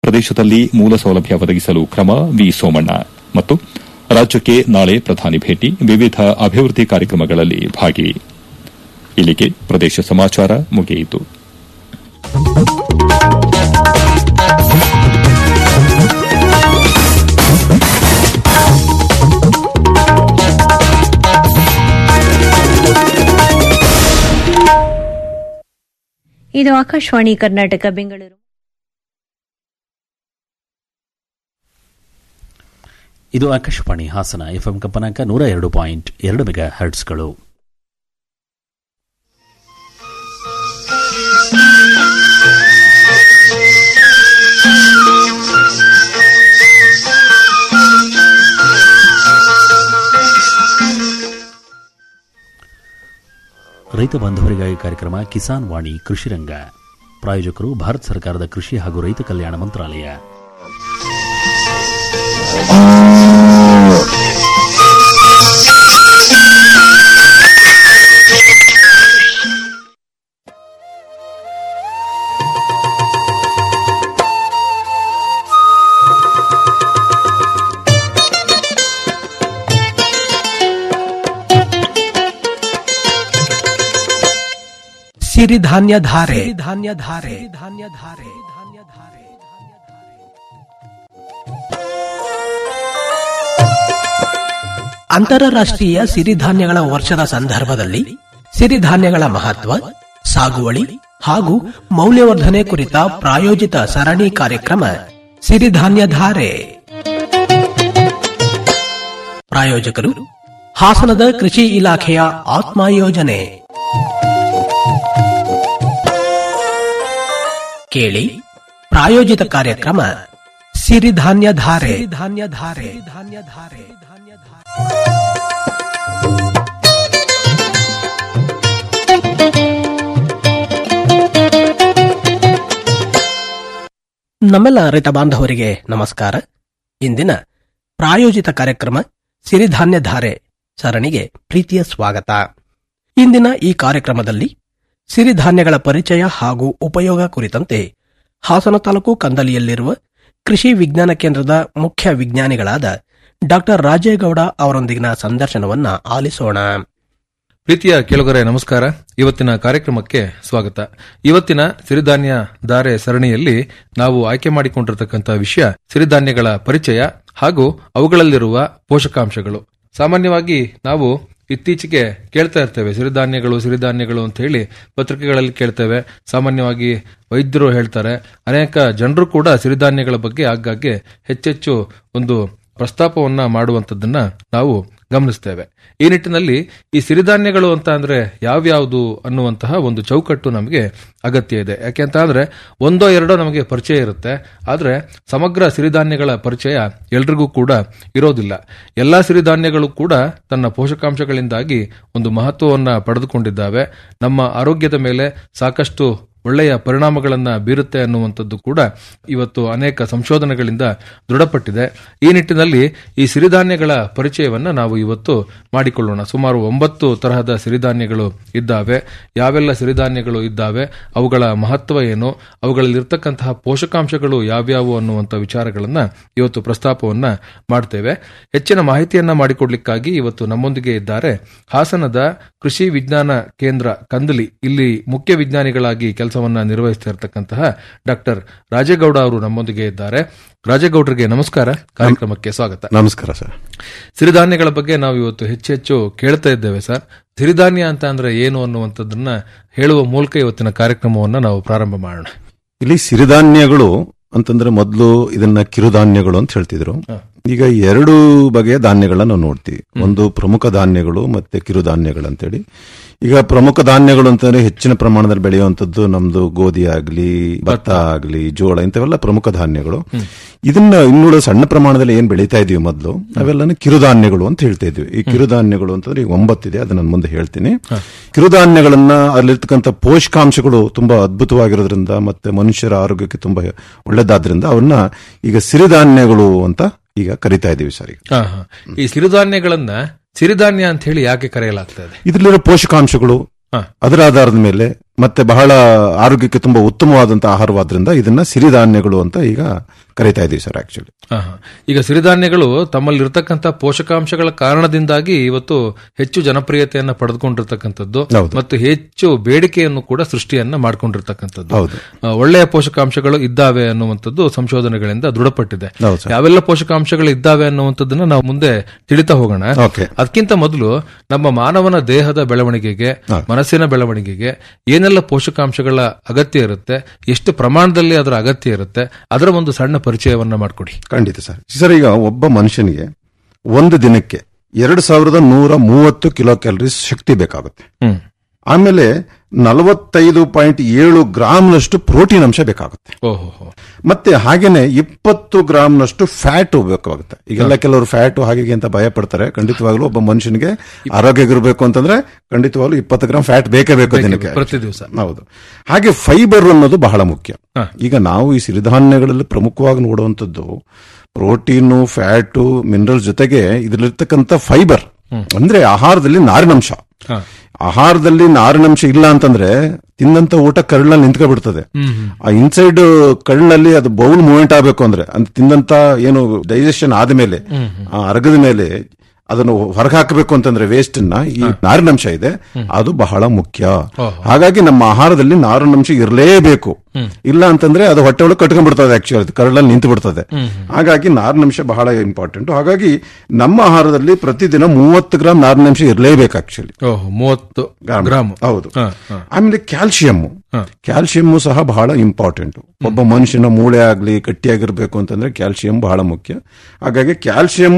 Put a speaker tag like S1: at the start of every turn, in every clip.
S1: ಪ್ರದೇಶದಲ್ಲಿ ಮೂಲ ಸೌಲಭ್ಯ ಒದಗಿಸಲು ಕ್ರಮ ವಿ ಸೋಮಣ್ಣ ಮತ್ತು ರಾಜ್ಯಕ್ಕೆ ನಾಳೆ ಪ್ರಧಾನಿ ಭೇಟಿ ವಿವಿಧ ಅಭಿವೃದ್ಧಿ ಕಾರ್ಯಕ್ರಮಗಳಲ್ಲಿ ಭಾಗಿ ಇಲ್ಲಿಗೆ ಪ್ರದೇಶ ಸಮಾಚಾರ ಮುಗಿಯಿತು
S2: ಇದು ಆಕಾಶವಾಣಿ ಕರ್ನಾಟಕ ಬೆಂಗಳೂರು
S3: ಇದು ಆಕಾಶವಾಣಿ ಹಾಸನ ಎಫ್ಎಂ ಕಂಪನಾಂಕ ನೂರ ಎರಡು ಪಾಯಿಂಟ್ ಎರಡು ಮೆಗಾ ಹರ್ಟ್ಸ್ಗಳು ರೈತ ಬಾಂಧವರಿಗಾಗಿ ಕಾರ್ಯಕ್ರಮ ಕಿಸಾನ್ ವಾಣಿ ಕೃಷಿ ರಂಗ ಪ್ರಾಯೋಜಕರು ಭಾರತ ಸರ್ಕಾರದ ಕೃಷಿ ಹಾಗೂ ರೈತ ಕಲ್ಯಾಣ ಮಂತ್ರಾಲಯ
S4: ಸಿರಿಧಾನ್ಯ ಧಾರೆ ಧಾನ್ಯ ಧಾರೆ ಧಾನ್ಯ ಧಾರೆ ಧಾನ್ಯ ಧಾರೆ ಅಂತಾರಾಷ್ಟ್ರೀಯ ಸಿರಿಧಾನ್ಯಗಳ ವರ್ಷದ ಸಂದರ್ಭದಲ್ಲಿ ಸಿರಿಧಾನ್ಯಗಳ ಮಹತ್ವ ಸಾಗುವಳಿ ಹಾಗೂ ಮೌಲ್ಯವರ್ಧನೆ ಕುರಿತ ಪ್ರಾಯೋಜಿತ ಸರಣಿ ಕಾರ್ಯಕ್ರಮ ಸಿರಿಧಾನ್ಯ ಧಾರೆ ಪ್ರಾಯೋಜಕರು ಹಾಸನದ ಕೃಷಿ ಇಲಾಖೆಯ ಆತ್ಮ ಯೋಜನೆ ಕೇಳಿ ಪ್ರಾಯೋಜಿತ ಕಾರ್ಯಕ್ರಮ ಸಿರಿಧಾನ್ಯ ಧಾರೆ ಧಾನ್ಯ ಧಾರೆ ಧಾನ್ಯ ಧಾರೆ ಧಾನ್ಯ ಧಾರೆ ನಮ್ಮೆಲ್ಲ ರೈತ ಬಾಂಧವರಿಗೆ ನಮಸ್ಕಾರ ಇಂದಿನ ಪ್ರಾಯೋಜಿತ ಕಾರ್ಯಕ್ರಮ ಸಿರಿಧಾನ್ಯ ಧಾರೆ ಸರಣಿಗೆ ಪ್ರೀತಿಯ ಸ್ವಾಗತ ಇಂದಿನ ಈ ಕಾರ್ಯಕ್ರಮದಲ್ಲಿ ಸಿರಿಧಾನ್ಯಗಳ ಪರಿಚಯ ಹಾಗೂ ಉಪಯೋಗ ಕುರಿತಂತೆ ಹಾಸನ ತಾಲೂಕು ಕಂದಲಿಯಲ್ಲಿರುವ ಕೃಷಿ ವಿಜ್ಞಾನ ಕೇಂದ್ರದ ಮುಖ್ಯ ವಿಜ್ಞಾನಿಗಳಾದ ಡಾಕ್ಟರ್ ರಾಜೇಗೌಡ ಅವರೊಂದಿಗಿನ ಸಂದರ್ಶನವನ್ನ ಆಲಿಸೋಣ
S5: ಪ್ರೀತಿಯ ಕೇಳುಗರೆ ನಮಸ್ಕಾರ ಇವತ್ತಿನ ಕಾರ್ಯಕ್ರಮಕ್ಕೆ ಸ್ವಾಗತ ಇವತ್ತಿನ ಸಿರಿಧಾನ್ಯ ಧಾರೆ ಸರಣಿಯಲ್ಲಿ ನಾವು ಆಯ್ಕೆ ಮಾಡಿಕೊಂಡಿರತಕ್ಕಂತಹ ವಿಷಯ ಸಿರಿಧಾನ್ಯಗಳ ಪರಿಚಯ ಹಾಗೂ ಅವುಗಳಲ್ಲಿರುವ ಪೋಷಕಾಂಶಗಳು ಸಾಮಾನ್ಯವಾಗಿ ನಾವು ಇತ್ತೀಚೆಗೆ ಕೇಳ್ತಾ ಇರ್ತೇವೆ ಸಿರಿಧಾನ್ಯಗಳು ಸಿರಿಧಾನ್ಯಗಳು ಅಂತ ಹೇಳಿ ಪತ್ರಿಕೆಗಳಲ್ಲಿ ಕೇಳ್ತೇವೆ ಸಾಮಾನ್ಯವಾಗಿ ವೈದ್ಯರು ಹೇಳ್ತಾರೆ ಅನೇಕ ಜನರು ಕೂಡ ಸಿರಿಧಾನ್ಯಗಳ ಬಗ್ಗೆ ಆಗಾಗ್ಗೆ ಹೆಚ್ಚೆಚ್ಚು ಒಂದು ಪ್ರಸ್ತಾಪವನ್ನ ಮಾಡುವಂತದ್ದನ್ನ ನಾವು ಗಮನಿಸ್ತೇವೆ ಈ ನಿಟ್ಟಿನಲ್ಲಿ ಈ ಸಿರಿಧಾನ್ಯಗಳು ಅಂತ ಅಂದ್ರೆ ಯಾವ್ಯಾವುದು ಅನ್ನುವಂತಹ ಒಂದು ಚೌಕಟ್ಟು ನಮಗೆ ಅಗತ್ಯ ಇದೆ ಯಾಕೆ ಅಂತ ಅಂದ್ರೆ ಒಂದೋ ಎರಡೋ ನಮಗೆ ಪರಿಚಯ ಇರುತ್ತೆ ಆದ್ರೆ ಸಮಗ್ರ ಸಿರಿಧಾನ್ಯಗಳ ಪರಿಚಯ ಎಲ್ರಿಗೂ ಕೂಡ ಇರೋದಿಲ್ಲ ಎಲ್ಲಾ ಸಿರಿಧಾನ್ಯಗಳು ಕೂಡ ತನ್ನ ಪೋಷಕಾಂಶಗಳಿಂದಾಗಿ ಒಂದು ಮಹತ್ವವನ್ನ ಪಡೆದುಕೊಂಡಿದ್ದಾವೆ ನಮ್ಮ ಆರೋಗ್ಯದ ಮೇಲೆ ಸಾಕಷ್ಟು ಒಳ್ಳೆಯ ಪರಿಣಾಮಗಳನ್ನ ಬೀರುತ್ತೆ ಅನ್ನುವಂಥದ್ದು ಕೂಡ ಇವತ್ತು ಅನೇಕ ಸಂಶೋಧನೆಗಳಿಂದ ದೃಢಪಟ್ಟಿದೆ ಈ ನಿಟ್ಟಿನಲ್ಲಿ ಈ ಸಿರಿಧಾನ್ಯಗಳ ಪರಿಚಯವನ್ನ ನಾವು ಇವತ್ತು ಮಾಡಿಕೊಳ್ಳೋಣ ಸುಮಾರು ಒಂಬತ್ತು ತರಹದ ಸಿರಿಧಾನ್ಯಗಳು ಇದ್ದಾವೆ ಯಾವೆಲ್ಲ ಸಿರಿಧಾನ್ಯಗಳು ಇದ್ದಾವೆ ಅವುಗಳ ಮಹತ್ವ ಏನು ಅವುಗಳಲ್ಲಿರ್ತಕ್ಕಂತಹ ಪೋಷಕಾಂಶಗಳು ಯಾವ್ಯಾವು ಅನ್ನುವಂಥ ವಿಚಾರಗಳನ್ನ ಇವತ್ತು ಪ್ರಸ್ತಾಪವನ್ನ ಮಾಡ್ತೇವೆ ಹೆಚ್ಚಿನ ಮಾಹಿತಿಯನ್ನ ಮಾಡಿಕೊಡ್ಲಿಕ್ಕಾಗಿ ಇವತ್ತು ನಮ್ಮೊಂದಿಗೆ ಇದ್ದಾರೆ ಹಾಸನದ ಕೃಷಿ ವಿಜ್ಞಾನ ಕೇಂದ್ರ ಕಂದಲಿ ಇಲ್ಲಿ ಮುಖ್ಯ ವಿಜ್ಞಾನಿಗಳಾಗಿ ಕೆಲಸವನ್ನ ನಿರ್ವಹಿಸ್ತಾ ಇರತಕ್ಕಂತಹ ಡಾಕ್ಟರ್ ರಾಜೇಗೌಡ ಅವರು ನಮ್ಮೊಂದಿಗೆ ಇದ್ದಾರೆ ರಾಜೇಗೌಡರಿಗೆ ನಮಸ್ಕಾರ ಕಾರ್ಯಕ್ರಮಕ್ಕೆ ಸ್ವಾಗತ
S6: ನಮಸ್ಕಾರ ಸರ್
S5: ಸಿರಿಧಾನ್ಯಗಳ ಬಗ್ಗೆ ನಾವು ಇವತ್ತು ಹೆಚ್ಚು ಹೆಚ್ಚು ಕೇಳ್ತಾ ಇದ್ದೇವೆ ಸರ್ ಸಿರಿಧಾನ್ಯ ಅಂತ ಅಂದ್ರೆ ಏನು ಅನ್ನುವಂಥದ್ದನ್ನ ಹೇಳುವ ಮೂಲಕ ಇವತ್ತಿನ ಕಾರ್ಯಕ್ರಮವನ್ನ ನಾವು ಪ್ರಾರಂಭ ಮಾಡೋಣ
S6: ಇಲ್ಲಿ ಸಿರಿಧಾನ್ಯಗಳು ಅಂತಂದ್ರೆ ಮೊದಲು ಇದನ್ನ ಕಿರುಧಾನ್ಯಗಳು ಅಂತ ಹೇಳ್ತಿದ್ರು ಈಗ ಎರಡು ಬಗೆಯ ಧಾನ್ಯಗಳನ್ನ ನಾವು ನೋಡ್ತೀವಿ ಒಂದು ಪ್ರಮುಖ ಧಾನ್ಯಗಳು ಮತ್ತೆ ಕಿರುಧಾನ್ಯಗಳು ಅಂತೇಳಿ ಈಗ ಪ್ರಮುಖ ಧಾನ್ಯಗಳು ಅಂತಂದ್ರೆ ಹೆಚ್ಚಿನ ಪ್ರಮಾಣದಲ್ಲಿ ಬೆಳೆಯುವಂತದ್ದು ನಮ್ದು ಗೋಧಿ ಆಗ್ಲಿ ಭತ್ತ ಆಗ್ಲಿ ಜೋಳ ಇಂಥವೆಲ್ಲ ಪ್ರಮುಖ ಧಾನ್ಯಗಳು ಇದನ್ನ ಇನ್ನುಳಿದ ಸಣ್ಣ ಪ್ರಮಾಣದಲ್ಲಿ ಏನ್ ಬೆಳೀತಾ ಇದೀವಿ ಮೊದಲು ಅವೆಲ್ಲನೂ ಕಿರುಧಾನ್ಯಗಳು ಅಂತ ಹೇಳ್ತಾ ಇದ್ವಿ ಈ ಕಿರುಧಾನ್ಯಗಳು ಅಂತಂದ್ರೆ ಈಗ ಒಂಬತ್ತಿದೆ ಅದನ್ನ ನಾನು ಮುಂದೆ ಹೇಳ್ತೀನಿ ಕಿರುಧಾನ್ಯಗಳನ್ನ ಅಲ್ಲಿರ್ತಕ್ಕಂಥ ಪೋಷಕಾಂಶಗಳು ತುಂಬಾ ಅದ್ಭುತವಾಗಿರೋದ್ರಿಂದ ಮತ್ತೆ ಮನುಷ್ಯರ ಆರೋಗ್ಯಕ್ಕೆ ತುಂಬಾ ಒಳ್ಳೆದಾದ್ರಿಂದ ಅವನ್ನ ಈಗ ಸಿರಿಧಾನ್ಯಗಳು ಅಂತ ಈಗ ಕರಿತಾ ಇದೀವಿ ಸರ್ ಈಗ
S5: ಹಾ, ಹಾ. ಈ ಸಿರಿಧಾನ್ಯಗಳನ್ನ ಸಿರಿಧಾನ್ಯ ಅಂತ ಹೇಳಿ ಯಾಕೆ ಕರೆಯಲಾಗ್ತಾ ಇದೆ
S6: ಇದರಲ್ಲಿರೋ ಪೋಷಕಾಂಶಗಳು
S5: ಹಾ.
S6: ಅದರ ಆಧಾರದ ಮೇಲೆ ಮತ್ತೆ ಬಹಳ ಆರೋಗ್ಯಕ್ಕೆ ತುಂಬಾ ಉತ್ತಮವಾದಂತಹ ಆಹಾರವಾದ್ರಿಂದ ಇದನ್ನ ಸಿರಿಧಾನ್ಯಗಳು ಅಂತ ಈಗ ಕರಿತಾ ಇದೀವಿ ಸರ್ ಆಕ್ಚುಲಿ
S5: ಆಹಾ. ಈಗ ಸಿರಿಧಾನ್ಯಗಳು ತಮ್ಮಲ್ಲಿ ಇರತಕ್ಕಂತ ಪೋಷಕಾಂಶಗಳ ಕಾರಣದಿಂದಾಗಿ ಇವತ್ತು ಹೆಚ್ಚು ಜನಪ್ರಿಯತೆಯನ್ನ ಪಡೆದುಕೊಂಡಿರ್ತಕ್ಕಂಥದ್ದು
S6: ಹೌದು.
S5: ಮತ್ತು ಹೆಚ್ಚು ಬೇಡಿಕೆಯನ್ನು ಕೂಡ ಸೃಷ್ಟಿಯನ್ನ ಮಾಡ್ಕೊಂಡಿರ್ತಕ್ಕಂಥದ್ದು
S6: ಹೌದು.
S5: ಆ, ಒಳ್ಳೆಯ ಪೋಷಕಾಂಶಗಳು ಇದ್ದಾವೆ ಅನ್ನುವಂಥದ್ದು ಸಂಶೋಧನೆಗಳಿಂದ ದೃಢಪಟ್ಟಿದೆ
S6: ಹೌದು ಸರ್.
S5: ಯಾವೆಲ್ಲ ಪೋಷಕಾಂಶಗಳು ಇದ್ದಾವೆ ಅನ್ನುವಂಥದ್ದನ್ನ ನಾವು ಮುಂದೆ ತಿಳಿತಾ ಹೋಗೋಣ
S6: ಓಕೆ.
S5: ಅದಕ್ಕಿಂತ ಮೊದಲು ನಮ್ಮ ಮಾನವನ ದೇಹದ ಬೆಳವಣಿಗೆಗೆ ಮನಸ್ಸಿನ ಬೆಳವಣಿಗೆಗೆ ಏನೆಲ್ಲ ಪೋಷಕಾಂಶಗಳ ಅಗತ್ಯ ಇರುತ್ತೆ ಎಷ್ಟು ಪ್ರಮಾಣದಲ್ಲಿ ಅದರ ಅಗತ್ಯ ಇರುತ್ತೆ ಅದರ ಒಂದು ಸಣ್ಣ ಪರಿಚಯವನ್ನ ಮಾಡಿಕೊಡಿ
S6: ಖಂಡಿತ ಸರ್ ಸರ್ ಈಗ ಒಬ್ಬ ಮನುಷ್ಯನಿಗೆ ಒಂದು ದಿನಕ್ಕೆ ಎರಡು ಸಾವಿರದ ನೂರ ಮೂವತ್ತು ಕಿಲೋ ಕ್ಯಾಲರೀಸ್ ಶಕ್ತಿ ಬೇಕಾಗುತ್ತೆ
S5: ಹ್ಮ್
S6: ಆಮೇಲೆ ನಲವತ್ತೈದು ಪಾಯಿಂಟ್ ಏಳು ಗ್ರಾಮ್ನಷ್ಟು ಪ್ರೋಟೀನ್ ಅಂಶ ಬೇಕಾಗುತ್ತೆ
S5: ಓಹೋ
S6: ಮತ್ತೆ ಹಾಗೇನೆ ಇಪ್ಪತ್ತು ಗ್ರಾಮ್ನಷ್ಟು ಫ್ಯಾಟ್ ಬೇಕಾಗುತ್ತೆ ಈಗೆಲ್ಲ ಕೆಲವರು ಫ್ಯಾಟ್ ಹಾಗೆ ಹೀಗೆ ಅಂತ ಭಯ ಪಡ್ತಾರೆ ಖಂಡಿತವಾಗ್ಲೂ ಒಬ್ಬ ಮನುಷ್ಯನಿಗೆ ಆರೋಗ್ಯಗಿರ್ಬೇಕು ಅಂತಂದ್ರೆ ಖಂಡಿತವಾಗ್ಲೂ ಇಪ್ಪತ್ತು ಗ್ರಾಮ್ ಫ್ಯಾಟ್ ಬೇಕೇ ಬೇಕು ದಿನಕ್ಕೆ
S5: ಪ್ರತಿ ದಿವಸ
S6: ಹೌದು ಹಾಗೆ ಫೈಬರ್ ಅನ್ನೋದು ಬಹಳ ಮುಖ್ಯ
S5: ಹ.
S6: ಈಗ ನಾವು ಈ ಸಿರಿಧಾನ್ಯಗಳಲ್ಲಿ ಪ್ರಮುಖವಾಗಿ ನೋಡುವಂಥದ್ದು ಪ್ರೋಟೀನು ಫ್ಯಾಟು ಮಿನರಲ್ ಜೊತೆಗೆ ಇದರಲ್ಲಿರ್ತಕ್ಕಂಥ ಫೈಬರ್ ಅಂದ್ರೆ ಆಹಾರದಲ್ಲಿ ನಾರಿನಂಶ
S5: ಹ.
S6: ಆಹಾರದಲ್ಲಿ ನಾರಿನಂಶ ಇಲ್ಲ ಅಂತಂದ್ರೆ ತಿಂದಂತ ಊಟ ಕರಳಲ್ಲಿ ನಿಂತ್ಕೊಬಿಡ್ತದೆ ಆ ಇನ್ಸೈಡ್ ಕರಳಿನಲ್ಲಿ ಅದು ಬೌಲ್ ಮೂವ್ಮೆಂಟ್ ಆಗಬೇಕು ಅಂದ್ರೆ ಅಂತ ತಿಂದಂತ ಏನು ಡೈಜೆಷನ್ ಆದ್ಮೇಲೆ ಆ ಅರಗದ ಮೇಲೆ ಅದನ್ನು ಹೊರಗೆ ಹಾಕಬೇಕು ಅಂತಂದ್ರೆ ವೇಸ್ಟ್ ನ ಈ ನಾರಿನಂಶ ಇದೆ ಅದು ಬಹಳ ಮುಖ್ಯ ಹಾಗಾಗಿ ನಮ್ಮ ಆಹಾರದಲ್ಲಿ ನಾರಿನಂಶ ಇರಲೇಬೇಕು ಇಲ್ಲ ಅಂತಂದ್ರೆ ಅದು ಹೊಟ್ಟೆ ಒಳಗೆ ಕಟ್ಕೊಂಡ್ಬಿಡ್ತದೆ ಆಕ್ಚುಲಿ ಕರಳಲ್ಲಿ ನಿಂತು ಬಿಡ್ತದೆ ಹಾಗಾಗಿ ನಾರಿನಂಶ ಬಹಳ ಇಂಪಾರ್ಟೆಂಟ್ ಹಾಗಾಗಿ ನಮ್ಮ ಆಹಾರದಲ್ಲಿ ಪ್ರತಿದಿನ ಮೂವತ್ತು ಗ್ರಾಮ್ ನಾರಿನಂಶ ಇರಲೇಬೇಕು ಆಕ್ಚುಲಿ
S5: ಓಹೋ ಮೂವತ್ತು ಗ್ರಾಮ್
S6: ಹೌದು
S5: ಹ, ಹ.
S6: ಆಮೇಲೆ ಕ್ಯಾಲ್ಸಿಯಂ ಕ್ಯಾಲ್ಸಿಯಂ ಸಹ ಬಹಳ ಇಂಪಾರ್ಟೆಂಟ್ ಒಬ್ಬ ಮನುಷ್ಯನ ಮೂಳೆ ಆಗ್ಲಿ ಗಟ್ಟಿಯಾಗಿರ್ಬೇಕು ಅಂತಂದ್ರೆ ಕ್ಯಾಲ್ಸಿಯಂ ಬಹಳ ಮುಖ್ಯ ಹಾಗಾಗಿ ಕ್ಯಾಲ್ಸಿಯಂ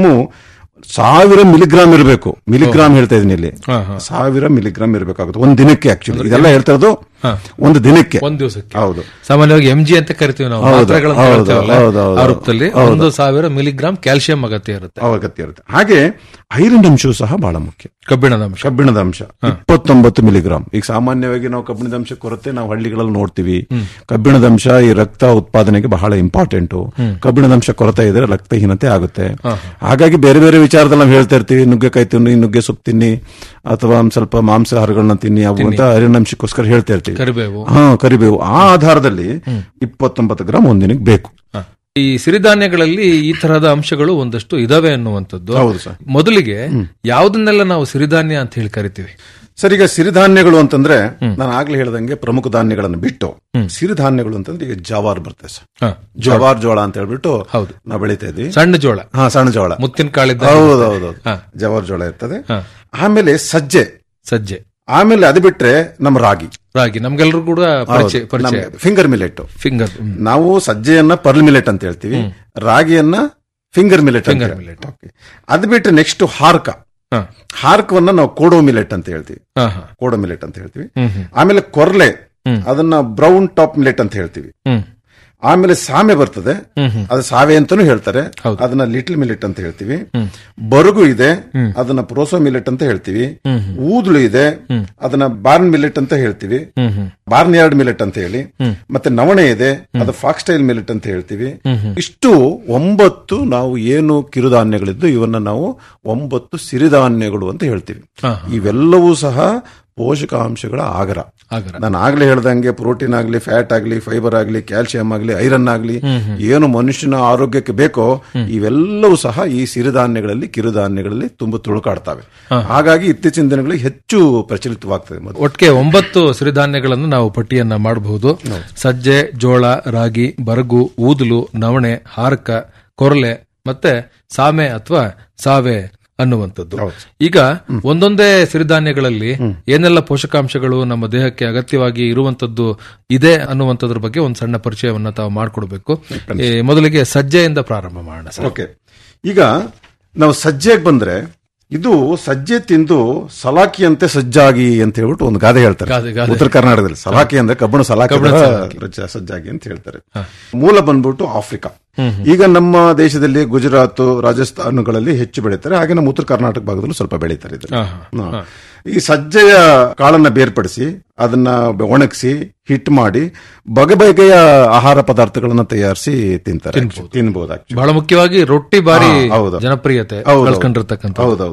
S6: ಸಾವಿರ ಮಿಲಿಗ್ರಾಮ್ ಇರಬೇಕು ಮಿಲಿಗ್ರಾಮ್ ಹೇಳ್ತಾ ಇದೀನಿ ಇಲ್ಲಿ
S5: ಹ, ಹ.
S6: ಸಾವಿರ ಮಿಲಿಗ್ರಾಮ್ ಇರಬೇಕಾಗುತ್ತೆ ಒಂದ್ ದಿನಕ್ಕೆ ಆಕ್ಚುಲಿ ಇದೆಲ್ಲ ಹೇಳ್ತಾ ಇರೋದು ಒಂದು ದಿನಕ್ಕೆ
S5: ಒಂದ್ ದಿವಸಕ್ಕೆ
S6: ಹೌದು
S5: ಸಾಮಾನ್ಯವಾಗಿ ಎಂ ಜಿ ಅಂತ ಕರಿತೀವಿ ನಾವು
S6: ಹೌದು,
S5: ಮಾತ್ರೆಗಳಂತ
S6: ಹೌದು,
S5: ಹೇಳ್ತೇವಲ್ಲ,
S6: ಹೌದು, ಹೌದು,
S5: ಆ ರೂಪದಲ್ಲಿ
S6: ಹೌದು.
S5: ಒಂದು ಸಾವಿರ ಮಿಲಿಗ್ರಾಮ್ ಕ್ಯಾಲ್ಸಿಯಂ ಅಗತ್ಯ ಇರುತ್ತೆ
S6: ಅಗತ್ಯ ಇರುತ್ತೆ ಹಾಗೆ ಐರನ್ ಅಂಶವು ಸಹ ಬಹಳ ಮುಖ್ಯ
S5: ಕಬ್ಬಿಣದ ಅಂಶ
S6: ಕಬ್ಬಿಣದ ಅಂಶ ಇಪ್ಪತ್ತೊಂಬತ್ತು ಮಿಲಿಗ್ರಾಮ್ ಈಗ ಸಾಮಾನ್ಯವಾಗಿ ನಾವು ಕಬ್ಬಿಣದ ಅಂಶ ಕೊರತೆ ನಾವು ಹಳ್ಳಿಗಳಲ್ಲಿ ನೋಡ್ತೀವಿ ಕಬ್ಬಿಣದ ಅಂಶ ಈ ರಕ್ತ ಉತ್ಪಾದನೆಗೆ ಬಹಳ ಇಂಪಾರ್ಟೆಂಟ್ ಕಬ್ಬಿಣದ ಅಂಶ ಕೊರತೆ ಇದ್ರೆ ರಕ್ತಹೀನತೆ ಆಗುತ್ತೆ ಹಾಗಾಗಿ ಬೇರೆ ಬೇರೆ ವಿಚಾರದಲ್ಲಿ ನಾವು ಹೇಳ್ತಾ ಇರ್ತೀವಿ ನುಗ್ಗೆಕಾಯಿ ತಿನ್ನಿ ನುಗ್ಗೆ ಸೊಪ್ಪು ತಿನ್ನಿ ಅಥವಾ ಒಂದ್ ಸ್ವಲ್ಪ ಮಾಂಸಾಹಾರಗಳನ್ನ ತಿನ್ನಿ ಅವು ಅಂತ ಅರಿನಂಶಕ್ಕೋಸ್ಕರ ಹೇಳ್ತಾ ಇರ್ತೀವಿ
S5: ಕರಿಬೇವು
S6: ಹಾ ಕರಿಬೇವು ಆ ಆಧಾರದಲ್ಲಿ ಇಪ್ಪತ್ತೊಂಬತ್ತು ಗ್ರಾಮ್ ಒಂದಿನಕ್ಕೆ ಬೇಕು
S5: ಈ ಸಿರಿಧಾನ್ಯಗಳಲ್ಲಿ ಈ ತರಹದ ಅಂಶಗಳು ಒಂದಷ್ಟು ಇದಾವೆ ಅನ್ನುವಂಥದ್ದು
S6: ಹೌದು ಸರ್
S5: ಮೊದಲಿಗೆ ಯಾವುದನ್ನೆಲ್ಲ ನಾವು ಸಿರಿಧಾನ್ಯ ಅಂತ ಹೇಳಿ ಕರಿತೀವಿ
S6: ಸರ್ ಈಗ ಸಿರಿಧಾನ್ಯಗಳು ಅಂತಂದ್ರೆ ನಾನು ಆಗ್ಲೇ ಹೇಳ್ದಂಗೆ ಪ್ರಮುಖ ಧಾನ್ಯಗಳನ್ನು ಬಿಟ್ಟು ಸಿರಿಧಾನ್ಯಗಳು ಅಂತಂದ್ರೆ ಈಗ ಜವಾರ್ ಬರ್ತದೆ ಸರ್
S5: ಹ,
S6: ಜವಾರ್ ಜೋಳ ಅಂತ ಹೇಳ್ಬಿಟ್ಟು
S5: ಹೌದು.
S6: ನಾವು ಬೆಳಿತಾ ಇದ್ವಿ
S5: ಸಣ್ಣ ಜೋಳ
S6: ಹಾ ಸಣ್ಣ ಜೋಳ
S5: ಮುತ್ತಿನ ಕಾಳಿದ್ದ
S6: ಹೌದು ಹೌದು
S5: ಹಾ.
S6: ಜವಾರ್ ಜೋಳ ಇರ್ತದೆ
S5: ಹಾ.
S6: ಆಮೇಲೆ ಸಜ್ಜೆ
S5: ಸಜ್ಜೆ
S6: ಆಮೇಲೆ ಅದು ಬಿಟ್ರೆ ನಮ್ಮ ರಾಗಿ
S5: ರಾಗಿ ನಮ್ಗೆಲ್ಲರೂ ಕೂಡ ಪರಿಚಯ ಪರಿಚಯ
S6: ಫಿಂಗರ್ ಮಿಲೆಟ್
S5: ಫಿಂಗರ್
S6: ನಾವು ಸಜ್ಜೆಯನ್ನ ಪರ್ಲ್ ಮಿಲೆಟ್ ಅಂತ ಹೇಳ್ತೀವಿ ರಾಗಿಯನ್ನ ಫಿಂಗರ್ ಮಿಲೆಟ್ ಅಂತ
S5: Finger
S6: ಹೇಳ್ತೀವಿ.
S5: millet.
S6: Okay. ಅದು ಬಿಟ್ರೆ ನೆಕ್ಸ್ಟ್ ಹಾರ್ಕ ಹಾರ್ಕವನ್ನ ನಾವು ಕೋಡೋ ಮಿಲೆಟ್ ಅಂತ ಹೇಳ್ತೀವಿ ಕೋಡೋ ಮಿಲೆಟ್ ಅಂತ ಹೇಳ್ತೀವಿ ಆಮೇಲೆ ಕೊರ್ಲೆ ಅದನ್ನ ಬ್ರೌನ್ ಟಾಪ್ ಮಿಲೆಟ್ ಅಂತ ಹೇಳ್ತೀವಿ
S5: ಹ್ಮ್
S6: ಆಮೇಲೆ ಸಾಮೆ ಬರ್ತದೆ ಅದು ಸಾವೆ ಅಂತಾನೂ ಹೇಳ್ತಾರೆ ಅದನ್ನ ಲಿಟಲ್ ಮಿಲೆಟ್ ಅಂತ ಹೇಳ್ತೀವಿ ಬರುಗು ಇದೆ ಅದನ್ನ ಪ್ರೋಸೋ ಮಿಲೆಟ್ ಅಂತ ಹೇಳ್ತೀವಿ ಊದ್ಲು ಇದೆ ಅದನ್ನ ಬಾರ್ನ್ ಮಿಲೆಟ್ ಅಂತ ಹೇಳ್ತೀವಿ ಬಾರ್ನ್ ಯಾರ್ಡ್ ಮಿಲೆಟ್ ಅಂತ ಹೇಳಿ ಮತ್ತೆ ನವಣೆ ಇದೆ ಅದು ಫಾಕ್ಸ್ಟೈಲ್ ಮಿಲೆಟ್ ಅಂತ ಹೇಳ್ತೀವಿ ಇಷ್ಟು ಒಂಬತ್ತು ನಾವು ಏನು ಕಿರುಧಾನ್ಯಗಳಿದ್ದು ಇವನ್ನ ನಾವು ಒಂಬತ್ತು ಸಿರಿಧಾನ್ಯಗಳು ಅಂತ ಹೇಳ್ತೀವಿ ಇವೆಲ್ಲವೂ ಸಹ ಪೋಷಕಾಂಶಗಳ ಆಗರ
S5: ಆಗರ.
S6: ನಾನು ಆಗ್ಲೇ ಹೇಳ್ದಂಗೆ ಪ್ರೋಟೀನ್ ಆಗ್ಲಿ ಫ್ಯಾಟ್ ಆಗ್ಲಿ ಫೈಬರ್ ಆಗ್ಲಿ ಕ್ಯಾಲ್ಸಿಯಂ ಆಗ್ಲಿ ಐರನ್ ಆಗ್ಲಿ ಏನು ಮನುಷ್ಯನ ಆರೋಗ್ಯಕ್ಕೆ ಬೇಕೋ ಇವೆಲ್ಲವೂ ಸಹ ಈ ಸಿರಿಧಾನ್ಯಗಳಲ್ಲಿ ಕಿರುಧಾನ್ಯಗಳಲ್ಲಿ ತುಂಬಾ ತುಳುಕಾಡ್ತವೆ ಹಾಗಾಗಿ ಇತ್ತೀಚಿನ ದಿನಗಳಲ್ಲಿ ಹೆಚ್ಚು ಪ್ರಚಲಿತವಾಗ್ತದೆ ಮೊದಲು
S5: ಒಟ್ಟಿಗೆ ಒಂಬತ್ತು ಸಿರಿಧಾನ್ಯಗಳನ್ನು ನಾವು ಪಟ್ಟಿಯನ್ನ ಮಾಡಬಹುದು ಸಜ್ಜೆ ಜೋಳ ರಾಗಿ ಬರಗು ಊದಲು ನವಣೆ ಹಾರಕ ಕೊರಲೆ ಮತ್ತೆ ಸಾಮೆ ಅಥವಾ ಸಾವೆ ಅನ್ನುವಂಥದ್ದು ಈಗ ಒಂದೊಂದೇ ಸಿರಿಧಾನ್ಯಗಳಲ್ಲಿ ಏನೆಲ್ಲ ಪೋಷಕಾಂಶಗಳು ನಮ್ಮ ದೇಹಕ್ಕೆ ಅಗತ್ಯವಾಗಿ ಇರುವಂತದ್ದು ಇದೆ ಅನ್ನುವಂಥದ್ರ ಬಗ್ಗೆ ಒಂದು ಸಣ್ಣ ಪರಿಚಯವನ್ನ ತಾವು ಮಾಡಿಕೊಡ್ಬೇಕು ಈ ಮೊದಲಿಗೆ ಸಜ್ಜೆಯಿಂದ ಪ್ರಾರಂಭ ಮಾಡೋಣ ಸರ್
S6: ಓಕೆ ಈಗ ನಾವು ಸಜ್ಜೆಗೆ ಬಂದ್ರೆ ಇದು ಸಜ್ಜೆ ತಿಂದು ಸಲಾಕಿಯಂತೆ ಸಜ್ಜಾಗಿ ಅಂತ ಹೇಳ್ಬಿಟ್ಟು ಒಂದು ಗಾದೆ ಹೇಳ್ತಾರೆ
S5: ಗಾದೆ, ಗಾದೆ.
S6: ಉತ್ತರ ಕರ್ನಾಟಕದಲ್ಲಿ ಸಲಾಕಿ ಅಂದ್ರೆ ಕಬ್ಬಣ ಸಲಾಕಿ
S5: ಕಬ್ಬಣ
S6: ತರ
S5: ಸಲಾಕಿ.
S6: ರಚ- ಸಜ್ಜಾಗಿ ಅಂತ ಹೇಳ್ತಾರೆ ಮೂಲ ಬಂದ್ಬಿಟ್ಟು ಆಫ್ರಿಕಾ ಈಗ ನಮ್ಮ ದೇಶದಲ್ಲಿ ಗುಜರಾತ್ ರಾಜಸ್ಥಾನಗಳಲ್ಲಿ ಹೆಚ್ಚು ಬೆಳೀತಾರೆ ಹಾಗೆ ನಮ್ಮ ಉತ್ತರ ಕರ್ನಾಟಕ ಭಾಗದಲ್ಲೂ ಸ್ವಲ್ಪ ಬೆಳೀತಾರೆ ಇದನ್ನ.
S5: ಹಾ,
S6: ಹಾ. ಈ ಸಜ್ಜೆಯ ಕಾಳನ್ನ ಬೇರ್ಪಡಿಸಿ ಅದನ್ನ ಒಣಗಿಸಿ ಹಿಟ್ ಮಾಡಿ ಬಗೆ ಬಗೆಯ ಆಹಾರ ಪದಾರ್ಥಗಳನ್ನ ತಯಾರಿಸಿ ತಿಂತಾರೆ ತಿನ್ಬಹುದು actually.
S5: ಬಹಳ ಮುಖ್ಯವಾಗಿ ರೊಟ್ಟಿ ಬಾರಿ
S6: ಹಾ, ಹೌದು.
S5: ಜನಪ್ರಿಯತೆ
S6: ಹೌದು, ಹೌದು.
S5: ಕಳ್ಕೊಂಡಿರ್ತಕ್ಕಂಥ
S6: ಹೌದೌದು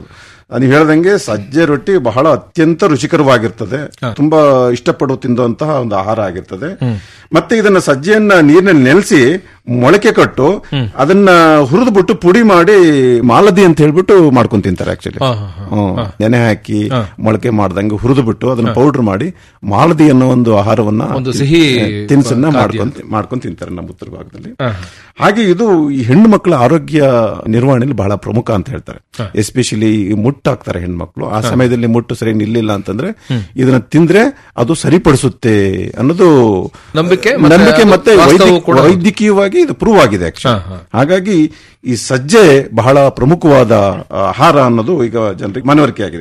S6: ನೀವು ಹೇಳ್ದಂಗೆ ಸಜ್ಜೆ ರೊಟ್ಟಿ ಬಹಳ ಅತ್ಯಂತ ರುಚಿಕರವಾಗಿರ್ತದೆ ತುಂಬಾ ಇಷ್ಟಪಡು ತಿಂದಂತಹ ಒಂದು ಆಹಾರ ಆಗಿರ್ತದೆ ಮತ್ತೆ ಇದನ್ನ ಸಜ್ಜೆಯನ್ನ ನೀರಿನಲ್ಲಿ ನೆಲೆಸಿ ಮೊಳಕೆ ಕಟ್ಟು ಅದನ್ನ ಹುರಿದು ಬಿಟ್ಟು ಪುಡಿ ಮಾಡಿ ಮಾಲದಿ ಅಂತ ಹೇಳ್ಬಿಟ್ಟು ಮಾಡ್ಕೊಂಡ್ ತಿಂತಾರೆ ಆಕ್ಚುಲಿ
S5: ಹಾ, ಹಾ, ಹಾ.
S6: ನೆನೆ ಹಾಕಿ ಮೊಳಕೆ ಮಾಡ್ದಂಗೆ ಹುರಿದು ಬಿಟ್ಟು ಅದನ್ನ ಪೌಡರ್ ಮಾಡಿ ಮಾಲದಿ ಅನ್ನೋ ಒಂದು ಆಹಾರವನ್ನ
S5: ಒಂದು ಸಿಹಿ
S6: ತಿನಿಸನ್ನ
S5: ಖಾದ್ಯ.
S6: ಮಾಡ್ಕೊಂಡ್ ಮಾಡ್ಕೊಂಡ್ ತಿಂತಾರೆ ನಮ್ಮ ಉತ್ತರ ಭಾಗದಲ್ಲಿ ಹಾಗೆ ಇದು ಈ ಹೆಣ್ಣು ಮಕ್ಕಳ ಆರೋಗ್ಯ ನಿರ್ವಹಣೆಯಲ್ಲಿ ಬಹಳ ಪ್ರಮುಖ ಅಂತ ಹೇಳ್ತಾರೆ ಎಸ್ಪೆಷಲಿ ಮುಟ್ಟು ಹಾಕ್ತಾರೆ ಹೆಣ್ಮಕ್ಳು ಆ ಸಮಯದಲ್ಲಿ ಮುಟ್ಟು ಸರಿ ನಿಲ್ಲಿಲ್ಲ ಅಂತಂದ್ರೆ ಇದನ್ನ ತಿಂದ್ರೆ ಅದು ಸರಿಪಡಿಸುತ್ತೆ ಅನ್ನೋದು
S5: ನಂಬಿಕೆ ಮತ್ತೆ
S6: ನಂಬಿಕೆ
S5: ಅದು
S6: ಮತ್ತೆ
S5: ವಾಸ್ತವವು
S6: ವೈದ್ಯ-
S5: ಕೂಡ ಹೌದು.
S6: ವೈದ್ಯಕೀಯವಾಗಿ ಇದು ಪ್ರೂವ್ ಆಗಿದೆ actually.
S5: ಹಾ, ಹಾ.
S6: ಹಾಗಾಗಿ ಈ ಸಜ್ಜೆ ಬಹಳ ಪ್ರಮುಖವಾದ ಆಹಾರ ಅನ್ನೋದು ಈಗ ಜನರಿಗೆ ಮನವರಿಕೆ ಆಗಿದೆ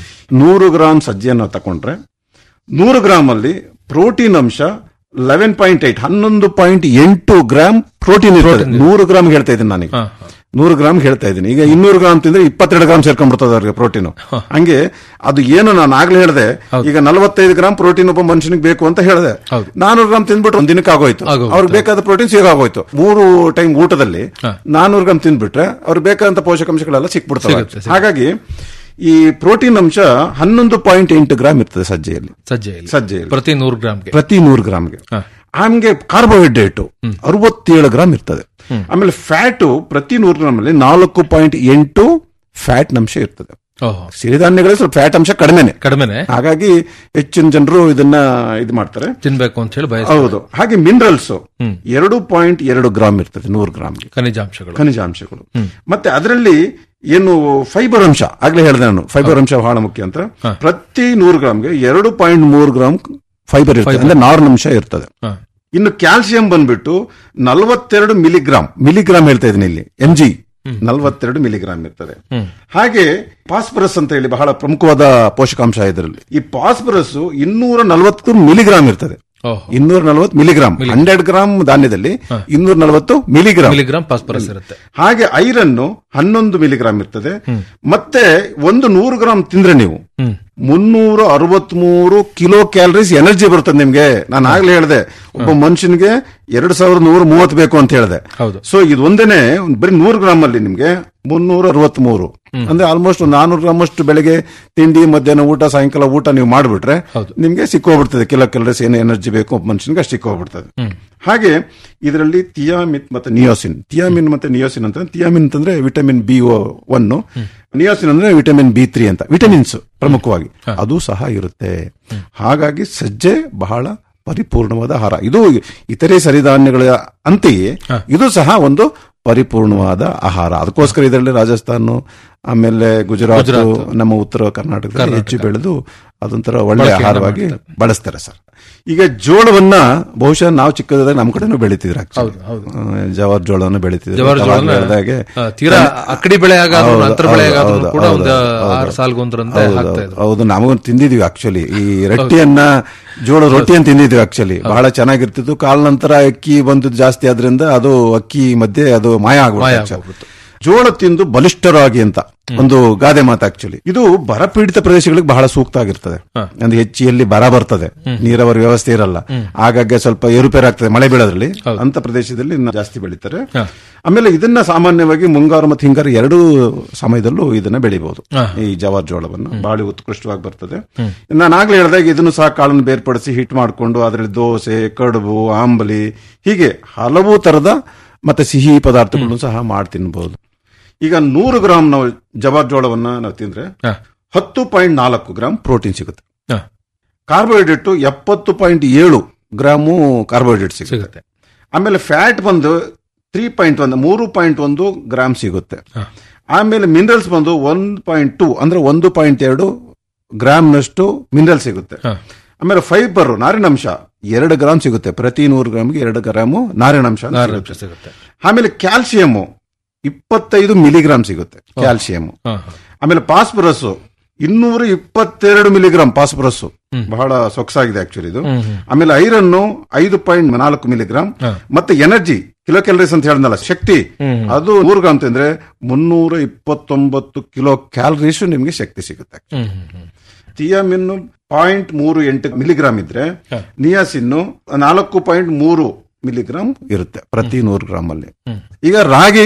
S6: ನೂರು ಗ್ರಾಂ ಸಜ್ಜೆಯನ್ನು ತಕೊಂಡ್ರೆ ನೂರು ಗ್ರಾಮ್ ಅಲ್ಲಿ ಪ್ರೋಟೀನ್ ಅಂಶ ಲೆವೆನ್ ಪಾಯಿಂಟ್ ಏಟ್ ಹನ್ನೊಂದು ಪಾಯಿಂಟ್ ಎಂಟು ಗ್ರಾಮ್ ಪ್ರೋಟೀನ್ ಇರ್ತದೆ ನೂರು ಗ್ರಾಮ್ ಹೇಳ್ತಾ ಇದ್ದೀನಿ ನನಗೆ
S5: ಹಾ,
S6: ನೂರು ಗ್ರಾಮ್ ಹೇಳ್ತಾ ಇದ್ದೀನಿ ಈಗ ಇನ್ನೂರು ಗ್ರಾಮ್ ತಿಂದ್ರೆ ಇಪ್ಪತ್ತೆರಡು ಗ್ರಾಮ್ ಸೇರ್ಕೊಂಡ್ಬಿಡ್ತದೆ ಅವ್ರಿಗೆ ಪ್ರೋಟೀನ್ ಹಂಗೆ ಅದು ಏನು ನಾನು ಆಗ್ಲೇ ಹೇಳಿದೆ ಈಗ ನಲವತ್ತೈದು ಗ್ರಾಮ್ ಪ್ರೋಟೀನ್ ಒಬ್ಬ ಮನುಷ್ಯನಿಗೆ ಬೇಕು ಅಂತ ಹೇಳಿದೆ
S5: ಹೌದು.
S6: ನಾನೂರು ಗ್ರಾಮ್ ತಿಂದ್ಬಿಟ್ರೆ ಒಂದ್ ದಿನಕ್ಕೆ ಆಗೋಯ್ತು
S5: ಆಗೋಗುತ್ತೆ.
S6: ಅವ್ರಿಗೆ ಬೇಕಾದ ಪ್ರೋಟೀನ್ ಸಿಗಾಗೋಯ್ತು ಮೂರು ಟೈಮ್ ಊಟದಲ್ಲಿ ನಾನೂರು ಗ್ರಾಮ್ ತಿಂದ್ಬಿಟ್ರೆ ಅವ್ರಿಗೆ ಬೇಕಾದಂತ ಪೋಷಕಾಂಶಗಳೆಲ್ಲ ಸಿಕ್ಬಿಡ್ತವೆ
S5: ಸಿಗುತ್ತೆ, ಸಿಗುತ್ತೆ.
S6: ಹಾಗಾಗಿ ಈ ಪ್ರೋಟೀನ್ ಅಂಶ ಹನ್ನೊಂದು ಪಾಯಿಂಟ್ ಎಂಟು ಗ್ರಾಮ್ ಇರ್ತದೆ ಸಜ್ಜೆಯಲ್ಲಿ
S5: ಸಜ್ಜೆಯಲ್ಲಿ
S6: ಸಜ್ಜೆಯಲ್ಲಿ
S5: ಪ್ರತಿ ನೂರು ಗ್ರಾಮ್ಗೆ
S6: ಪ್ರತಿ ನೂರು ಗ್ರಾಮ್ಗೆ
S5: ಹಾ.
S6: ಹಂಗೆ ಕಾರ್ಬೋಹೈಡ್ರೇಟ್ ಅರವತ್ತೇಳು ಗ್ರಾಮ್ ಇರ್ತದೆ ಆಮೇಲೆ ಫ್ಯಾಟು ಪ್ರತಿ ನೂರು ಗ್ರಾಮ್ ಅಲ್ಲಿ ನಾಲ್ಕು ಪಾಯಿಂಟ್ ಎಂಟು ಫ್ಯಾಟ್ ಅಂಶ ಇರ್ತದೆ
S5: ಓಹೋ
S6: ಸಿರಿಧಾನ್ಯಗಳಲ್ಲಿ ಸ್ವಲ್ಪ ಫ್ಯಾಟ್ ಅಂಶ ಕಡಿಮೆನೆ
S5: ಕಡಿಮೆನೆ
S6: ಹಾಗಾಗಿ ಹೆಚ್ಚಿನ ಜನರು ಇದನ್ನ ಇದು ಮಾಡ್ತಾರೆ
S5: ತಿನ್ಬೇಕು ಅಂತ ಹೇಳಿ ಬಯಸ
S6: ಹೌದು ಹಾಗೆ ಮಿನರಲ್ಸ್ ಎರಡು ಪಾಯಿಂಟ್ ಎರಡು ಗ್ರಾಮ್ ಇರ್ತದೆ ನೂರು ಗ್ರಾಮ್ಗೆ
S5: ಖನಿಜಾಂಶಗಳು
S6: ಖನಿಜಾಂಶಗಳು ಮತ್ತೆ ಅದರಲ್ಲಿ ಏನು ಫೈಬರ್ ಅಂಶ ಆಗ್ಲೇ ಹೇಳಿದೆ ನಾನು ಫೈಬರ್ ಅಂಶ ಬಹಳ ಮುಖ್ಯ ಅಂತ ಪ್ರತಿ ನೂರು ಗ್ರಾಮ್ಗೆ ಎರಡು ಪಾಯಿಂಟ್ ಮೂರು ಗ್ರಾಮ್ ಫೈಬರ್ ಇರ್ತದೆ ಅಂದ್ರೆ ನಾರಿನ ಅಂಶ ಇರ್ತದೆ
S5: ಹಾ.
S6: ಇನ್ನು ಕ್ಯಾಲ್ಸಿಯಂ ಬಂದ್ಬಿಟ್ಟು ನಲವತ್ತೆರಡು ಮಿಲಿಗ್ರಾಮ್ ಮಿಲಿಗ್ರಾಮ್ ಹೇಳ್ತಾ ಇದೀನಿ ಇಲ್ಲಿ ಎಂ ಜಿ ನಲವತ್ತೆರಡು ಮಿಲಿಗ್ರಾಮ್ ಇರ್ತದೆ ಹಾಗೆ ಫಾಸ್ಫರಸ್ ಅಂತ ಹೇಳಿ ಬಹಳ ಪ್ರಮುಖವಾದ ಪೋಷಕಾಂಶ ಇದರಲ್ಲಿ ಈ ಫಾಸ್ಫರಸ್ ಇನ್ನೂರ ನಲವತ್ತು ಮಿಲಿಗ್ರಾಮ್ ಇರ್ತದೆ
S5: ಓಹೋ
S6: ಇನ್ನೂರ ನಲವತ್ತು ಮಿಲಿಗ್ರಾಮ್ ಹಂಡ್ರೆಡ್ ಗ್ರಾಮ್ ಧಾನ್ಯದಲ್ಲಿ ಇನ್ನೂರ ನಲವತ್ತು ಮಿಲಿಗ್ರಾಮ್
S5: ಮಿಲಿಗ್ರಾಮ್ ಫಾಸ್ಫರಸ್ ಇರುತ್ತೆ
S6: ಹಾಗೆ ಐರನ್ ಹನ್ನೊಂದು ಮಿಲಿಗ್ರಾಮ್ ಇರ್ತದೆ ಮತ್ತೆ ಒಂದು ನೂರು ಗ್ರಾಮ್ ತಿಂದ್ರೆ ನೀವು
S5: ಹ್ಮ್
S6: ಮುನ್ನೂರ ಅರವತ್ಮೂರು ಕಿಲೋ ಕ್ಯಾಲರೀಸ್ ಎನರ್ಜಿ ಬರ್ತದೆ ನಿಮ್ಗೆ ನಾನು ಆಗ್ಲೇ ಹೇಳಿದೆ ಒಬ್ಬ ಮನುಷ್ಯನಿಗೆ ಎರಡ್ ಸಾವಿರದ ನೂರ ಮೂವತ್ತು ಬೇಕು ಅಂತ ಹೇಳಿದೆ
S5: ಹೌದು.
S6: ಸೊ ಇದು ಒಂದೇನೆ ಬರೀ ನೂರು ಗ್ರಾಮ್ ಅಲ್ಲಿ ನಿಮ್ಗೆ ಮುನ್ನೂರ ಅರವತ್ಮೂರು ಅಂದ್ರೆ ಆಲ್ಮೋಸ್ಟ್ ನಾನೂರು ಗ್ರಾಮ್ ಅಷ್ಟು ಬೆಳಗ್ಗೆ ತಿಂಡಿ ಮಧ್ಯಾಹ್ನ ಊಟ ಸಾಯಂಕಾಲ ಊಟ ನೀವು ಮಾಡ್ಬಿಟ್ರೆ
S5: ಹೌದು.
S6: ನಿಮ್ಗೆ ಸಿಕ್ಕೋಗ್ಬಿಡ್ತದೆ ಕಿಲೋ ಕ್ಯಾಲರೀಸ್ ಏನು ಎನರ್ಜಿ ಬೇಕು ಒಬ್ಬ ಮನುಷ್ಯನಿಗೆ ಅಷ್ಟು ಸಿಕ್ಕೋಗ್ಬಿಡ್ತದೆ ಹಾಗೆ ಇದರಲ್ಲಿ ಥಿಯಾಮಿನ್ ಮತ್ತೆ ನಿಯೋಸಿನ್ ಥಿಯಾಮಿನ್ ಮತ್ತೆ ನಿಯೋಸಿನ್ ಅಂತ ಥಿಯಾಮಿನ್ ಅಂತಂದ್ರೆ ವಿಟಮಿನ್ ಬಿ ಒನ್ ನಿಯೋಸಿನ್ ಅಂದ್ರೆ ವಿಟಮಿನ್ ಬಿ ತ್ರೀ ಅಂತ ವಿಟಮಿನ್ಸ್ ಪ್ರಮುಖವಾಗಿ ಅದು ಸಹ ಇರುತ್ತೆ ಹಾಗಾಗಿ ಸಜ್ಜೆ ಬಹಳ ಪರಿಪೂರ್ಣವಾದ ಆಹಾರ ಇದು ಇತರೆ ಸರಿಧಾನ್ಯಗಳ ಅಂತೆಯೇ ಇದು ಸಹ ಒಂದು ಪರಿಪೂರ್ಣವಾದ ಆಹಾರ ಅದಕ್ಕೋಸ್ಕರ ಇದರಲ್ಲಿ ರಾಜಸ್ಥಾನ ಆಮೇಲೆ ಗುಜರಾತ್ ನಮ್ಮ ಉತ್ತರ ಕರ್ನಾಟಕದಲ್ಲಿ ಹೆಚ್ಚು ಬೆಳೆದು ಅದೊಂಥರ ಒಳ್ಳೆ
S5: ಬಳಕೆಯನ್ನ
S6: ಆಹಾರವಾಗಿ ಬಳಸ್ತಾರೆ ಸರ್ ಈಗ ಜೋಳವನ್ನ ಬಹುಶಃ ನಾವು ಚಿಕ್ಕದಾಗ ನಮ್ಮ ಕಡೆನೂ ಬೆಳಿತಿದ್ರು actually. ಆ, ಜವಾರ್ ಜೋಳವನ್ನು ಬೆಳಿತಿದ್ರು
S5: ಜವಾರಿ
S6: ಅವಾಗ
S5: ಜೋಳನ,
S6: ಹೇಳ್ದಾಗೆ
S5: ಆ, ತೀರಾ ಅಕ್ಕಡಿ ಬೆಳೆ ಆಗಾದ್ರೂ
S6: ಹೌದು,
S5: ಅಂತರ ಬೆಳೆ
S6: ಹೌದು,
S5: ಆಗಾದ್ರೂ
S6: ಹೌದು,
S5: ಕೂಡ ಒಂದು
S6: ಹೌದು,
S5: ಆರು ಸಾಲ್ಗೊಂದ್ರಂತೆ
S6: ಹೌದು,
S5: ಹಾಕ್ತಾ
S6: ಹೌದು,
S5: ಇದ್ರು
S6: ಹೌದು ನಾವು ತಿಂದಿದೀವಿ ಆಕ್ಚುಲಿ ಈ ರೊಟ್ಟಿಯನ್ನ ಜೋಳ ರೊಟ್ಟಿಯನ್ನು ತಿಂದಿದ್ವಿ ಆಕ್ಚುಲಿ ಬಹಳ ಚೆನ್ನಾಗಿರ್ತಿತ್ತು ಕಾಲ ನಂತರ ಅಕ್ಕಿ ಬಂದು ಜಾಸ್ತಿ ಆದ್ರಿಂದ ಅದು ಅಕ್ಕಿ ಮಧ್ಯೆ ಅದು ಮಾಯ
S5: ಮಾಯ
S6: ಆಗ್ಬಿಡ್ತು
S5: ಆಗ್ಬಿಡ್ತು.
S6: ಜೋಳ ತಿಂದು ಬಲಿಷ್ಠರಾಗಿ ಅಂತ ಒಂದು ಗಾದೆ ಮಾತು ಆಕ್ಚುಲಿ ಇದು ಬರಪೀಡಿತ ಪ್ರದೇಶಗಳಿಗೆ ಬಹಳ ಸೂಕ್ತ ಆಗಿರ್ತದೆ ಅಂದ್ರೆ ಹೆಚ್ಚಿಯಲ್ಲಿ ಬರ ಬರ್ತದೆ ನೀರಾವರಿ ವ್ಯವಸ್ಥೆ ಇರಲ್ಲ ಆಗಾಗ್ಗೆ ಸ್ವಲ್ಪ ಏರುಪೇರಾಗ್ತದೆ ಮಳೆ ಬೀಳೋದ್ರಲ್ಲಿ ಅಂತ ಪ್ರದೇಶದಲ್ಲಿ ಇನ್ನ ಜಾಸ್ತಿ ಬೆಳೀತಾರೆ ಆಮೇಲೆ ಇದನ್ನ ಸಾಮಾನ್ಯವಾಗಿ ಮುಂಗಾರು ಮತ್ತು ಹಿಂಗಾರು ಎರಡೂ ಸಮಯದಲ್ಲೂ ಇದನ್ನ ಬೆಳಿಬಹುದು ಈ ಜವಾರ್ ಜೋಳವನ್ನು ಬಹಳ ಉತ್ಕೃಷ್ಟವಾಗಿ ಬರ್ತದೆ ನಾನು ಆಗ್ಲೇ ಹೇಳಿದಾಗ ಇದನ್ನು ಸಹ ಕಾಳನ್ನು ಬೇರ್ಪಡಿಸಿ ಹಿಟ್ ಮಾಡಿಕೊಂಡು ಅದರಲ್ಲಿ ದೋಸೆ ಕಡುಬು ಆಂಬಲಿ ಹೀಗೆ ಹಲವು ತರದ ಮತ್ತೆ ಸಿಹಿ ಪದಾರ್ಥಗಳನ್ನು ಸಹ ಮಾಡಿ ತಿನ್ಬಹುದು ಈಗ ನೂರು ಗ್ರಾಮ್ ನಾವು ಜವಾರ್ ಜೋಳವನ್ನ ನಾವು ತಿಂದ್ರೆ
S5: ಹ.
S6: ಹತ್ತು ಪಾಯಿಂಟ್ ನಾಲ್ಕು ಗ್ರಾಮ್ ಪ್ರೋಟೀನ್ ಸಿಗುತ್ತೆ
S5: ಹ.
S6: ಕಾರ್ಬೋಹೈಡ್ರೇಟ್ ಎಪ್ಪತ್ತು ಪಾಯಿಂಟ್ ಏಳು ಗ್ರಾಮು ಕಾರ್ಬೋಹೈಡ್ರೇಟ್ ಸಿಗುತ್ತೆ
S5: ಸಿಗುತ್ತೆ
S6: ಆಮೇಲೆ ಫ್ಯಾಟ್ ಬಂದು ತ್ರೀ ಪಾಯಿಂಟ್ ಒಂದು ಮೂರು ಪಾಯಿಂಟ್ ಒಂದು ಗ್ರಾಮ್ ಸಿಗುತ್ತೆ ಆಮೇಲೆ ಮಿನರಲ್ಸ್ ಬಂದು ಒನ್ ಪಾಯಿಂಟ್ ಟೂ ಅಂದ್ರೆ ಒಂದು ಪಾಯಿಂಟ್ ಎರಡು ಗ್ರಾಮ್ನಷ್ಟು ಮಿನರಲ್ ಸಿಗುತ್ತೆ
S5: ಹ.
S6: ಆಮೇಲೆ ಫೈಬರ್ ನಾರಿನಾಂಶ ಎರಡು ಗ್ರಾಮ್ ಸಿಗುತ್ತೆ ಪ್ರತಿ ನೂರು ಗ್ರಾಮ್ಗೆ ಎರಡು ಗ್ರಾಮು ನಾರಿನಾಂಶ ಅಂತ
S5: ನಾರಿನಾಂಶ
S6: ಸಿಗುತ್ತೆ.
S5: ಸಿಗುತ್ತೆ
S6: ಆಮೇಲೆ ಕ್ಯಾಲ್ಸಿಯಂ ಇಪ್ಪತ್ತೈದು ಮಿಲಿಗ್ರಾಮ್ ಸಿಗುತ್ತೆ ಕ್ಯಾಲ್ಸಿಯಂ
S5: ಹ, ಹ.
S6: ಆಮೇಲೆ ಫಾಸ್ಫರಸ್ ಇನ್ನೂರ ಇಪ್ಪತ್ತೆರಡು ಮಿಲಿಗ್ರಾಮ್ ಫಾಸ್ಫರಸ್ ಬಹಳ ಸೊಗಸಾಗಿದೆ ಆಕ್ಚುಲಿ ಇದು ಆಮೇಲೆ ಐರನ್ ಐದು ಪಾಯಿಂಟ್ ನಾಲ್ಕು ಮಿಲಿಗ್ರಾಮ್ ಮತ್ತೆ ಎನರ್ಜಿ ಕಿಲೋ ಕ್ಯಾಲರೀಸ್ ಅಂತ ಹೇಳಿದ್ನಲ್ಲ ಶಕ್ತಿ ಅದು ನೂರು ಗ್ರಾಮ್ ತಿಂದ್ರೆ ಮುನ್ನೂರ ಇಪ್ಪತ್ತೊಂಬತ್ತು ಕಿಲೋ ಕ್ಯಾಲರೀಸ್ ನಿಮ್ಗೆ ಶಕ್ತಿ ಸಿಗುತ್ತೆ
S5: ಹ್ಮ್, ಹ್ಮ್, ಹ್ಮ್.
S6: ಥಿಯಾಮಿನ್ ಪಾಯಿಂಟ್ ಮೂರು ಎಂಟು ಮಿಲಿಗ್ರಾಮ್ ಇದ್ರೆ ನಿಯಾಸಿನ್ನು ನಾಲ್ಕು ಪಾಯಿಂಟ್ ಮೂರು ಮಿಲಿಗ್ರಾಮ್ ಇರುತ್ತೆ ಪ್ರತಿ ನೂರು ಗ್ರಾಮ್ ಅಲ್ಲಿ ಈಗ ರಾಗಿ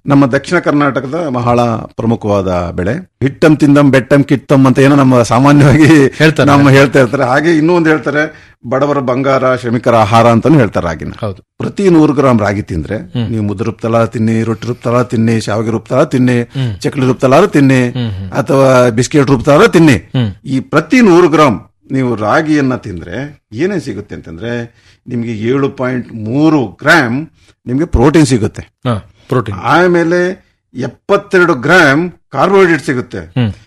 S6: ನಮ್ಮ ದಕ್ಷಿಣ ಕರ್ನಾಟಕದ ಬಹಳ ಪ್ರಮುಖವಾದ ಬೆಳೆ ಹಿಟ್ಟಂ ತಿಂದಂ ಬೆಟ್ಟಂ ಕಿಟ್ಟಂ ಅಂತ ಏನೋ ನಮ್ಮ ಸಾಮಾನ್ಯವಾಗಿ
S5: ಹೇಳ್ತಾರೆ.
S6: ನಮ್ಮ ಹೇಳ್ತಾ ಇರ್ತಾರೆ ಹಾಗೆ ಇನ್ನೂ ಒಂದು ಹೇಳ್ತಾರೆ ಬಡವರ ಬಂಗಾರ ಶ್ರಮಿಕರ ಆಹಾರ ಅಂತಾನು ಹೇಳ್ತಾರೆ ರಾಗಿನ
S5: ಹೌದು
S6: ಪ್ರತಿ ನೂರು ಗ್ರಾಂ ರಾಗಿ ತಿಂದ್ರೆ ನೀವು ಮುದ್ದೆ ರುಬ್ತಲ ತಿನ್ನಿ ರೊಟ್ಟಿ ರುಬ್ತಲ ತಿನ್ನಿ ಶಾವಿಗೆ ರುಬ್ತಲ ತಿನ್ನಿ ಚಕ್ಲಿ ರುಬ್ತಲಾರು ತಿನ್ನಿ ಅಥವಾ ಬಿಸ್ಕೆಟ್ ರುಬ್ತಲಾರು ತಿನ್ನಿ ಈ ಪ್ರತಿ ನೂರು ಗ್ರಾಂ ನೀವು ರಾಗಿಯನ್ನ ತಿಂದ್ರೆ ಏನೇನ್ ಸಿಗುತ್ತೆ ಅಂತಂದ್ರೆ ನಿಮ್ಗೆ ಏಳು ಪಾಯಿಂಟ್ ಮೂರು ಗ್ರಾಮ್ ನಿಮ್ಗೆ ಪ್ರೋಟೀನ್ ಸಿಗುತ್ತೆ
S5: ಹಾ ಪ್ರೋಟೀನ್
S6: ಆಮೇಲೆ ಎಪ್ಪತ್ತೆರಡು ಗ್ರಾಮ್ ಕಾರ್ಬೋಹೈಡ್ರೇಟ್ ಸಿಗುತ್ತೆ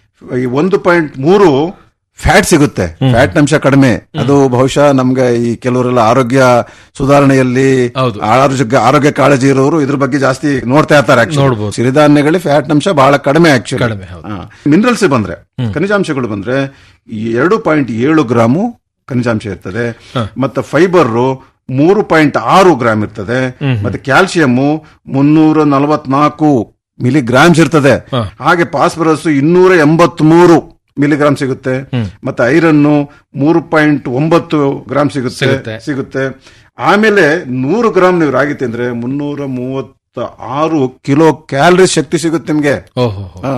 S6: ಈ ಒಂದು ಪಾಯಿಂಟ್ ಮೂರು ಫ್ಯಾಟ್ ಸಿಗುತ್ತೆ ಫ್ಯಾಟ್ ಅಂಶ ಕಡಿಮೆ ಅದು ಬಹುಶಃ ನಮ್ಗೆ ಈ ಕೆಲವರೆಲ್ಲ ಆರೋಗ್ಯ ಸುಧಾರಣೆಯಲ್ಲಿ
S5: ಹೌದು.
S6: ಆರೋಗ್ಯ ಆರೋಗ್ಯ ಕಾಳಜಿ ಇರೋರು ಇದ್ರ ಬಗ್ಗೆ ಜಾಸ್ತಿ ನೋಡ್ತಾ ಇರ್ತಾರೆ actually.
S5: ನೋಡ್ಬೋದು.
S6: ಸಿರಿಧಾನ್ಯಗಳಲ್ಲಿ ಫ್ಯಾಟ್ ಅಂಶ ಬಹಳ ಕಡಿಮೆ ಆಕ್ಚುಲಿ
S5: ಕಡಿಮೆ, ಹೌದು.
S6: ಮಿನರಲ್ಸ್ ಬಂದ್ರೆ ಖನಿಜಾಂಶಗಳು ಬಂದ್ರೆ ಈ ಎರಡು ಪಾಯಿಂಟ್ ಏಳು ಗ್ರಾಮು ಖನಿಜಾಂಶ ಇರ್ತದೆ ಮತ್ತೆ ಫೈಬರ್ ಮೂರು ಪಾಯಿಂಟ್ ಆರು ಗ್ರಾಮ್ ಇರ್ತದೆ ಮತ್ತೆ ಕ್ಯಾಲ್ಸಿಯಂ ಮುನ್ನೂರ ನಲವತ್ನಾಲ್ಕು ಮಿಲಿಗ್ರಾಮ್ಸ್ ಇರ್ತದೆ ಹಾಗೆ ಫಾಸ್ಫರಸ್ ಇನ್ನೂರ ಎಂಬತ್ ಮೂರು ಮಿಲಿಗ್ರಾಮ್ ಸಿಗುತ್ತೆ ಮತ್ತೆ ಐರನ್ ಮೂರು ಪಾಯಿಂಟ್ ಒಂಬತ್ತು ಗ್ರಾಮ್ ಸಿಗುತ್ತೆ
S5: ಸಿಗುತ್ತೆ.
S6: ಸಿಗುತ್ತೆ ಆಮೇಲೆ ನೂರು ಗ್ರಾಮ್ ನೀವು ರಾಗಿ ತಿಂದ್ರೆ ಮುನ್ನೂರ ಮೂವತ್ತ ಆರು ಕಿಲೋ ಕ್ಯಾಲರಿ ಶಕ್ತಿ ಸಿಗುತ್ತೆ ನಿಮ್ಗೆ
S5: ಓಹೋ
S6: ಹಾ.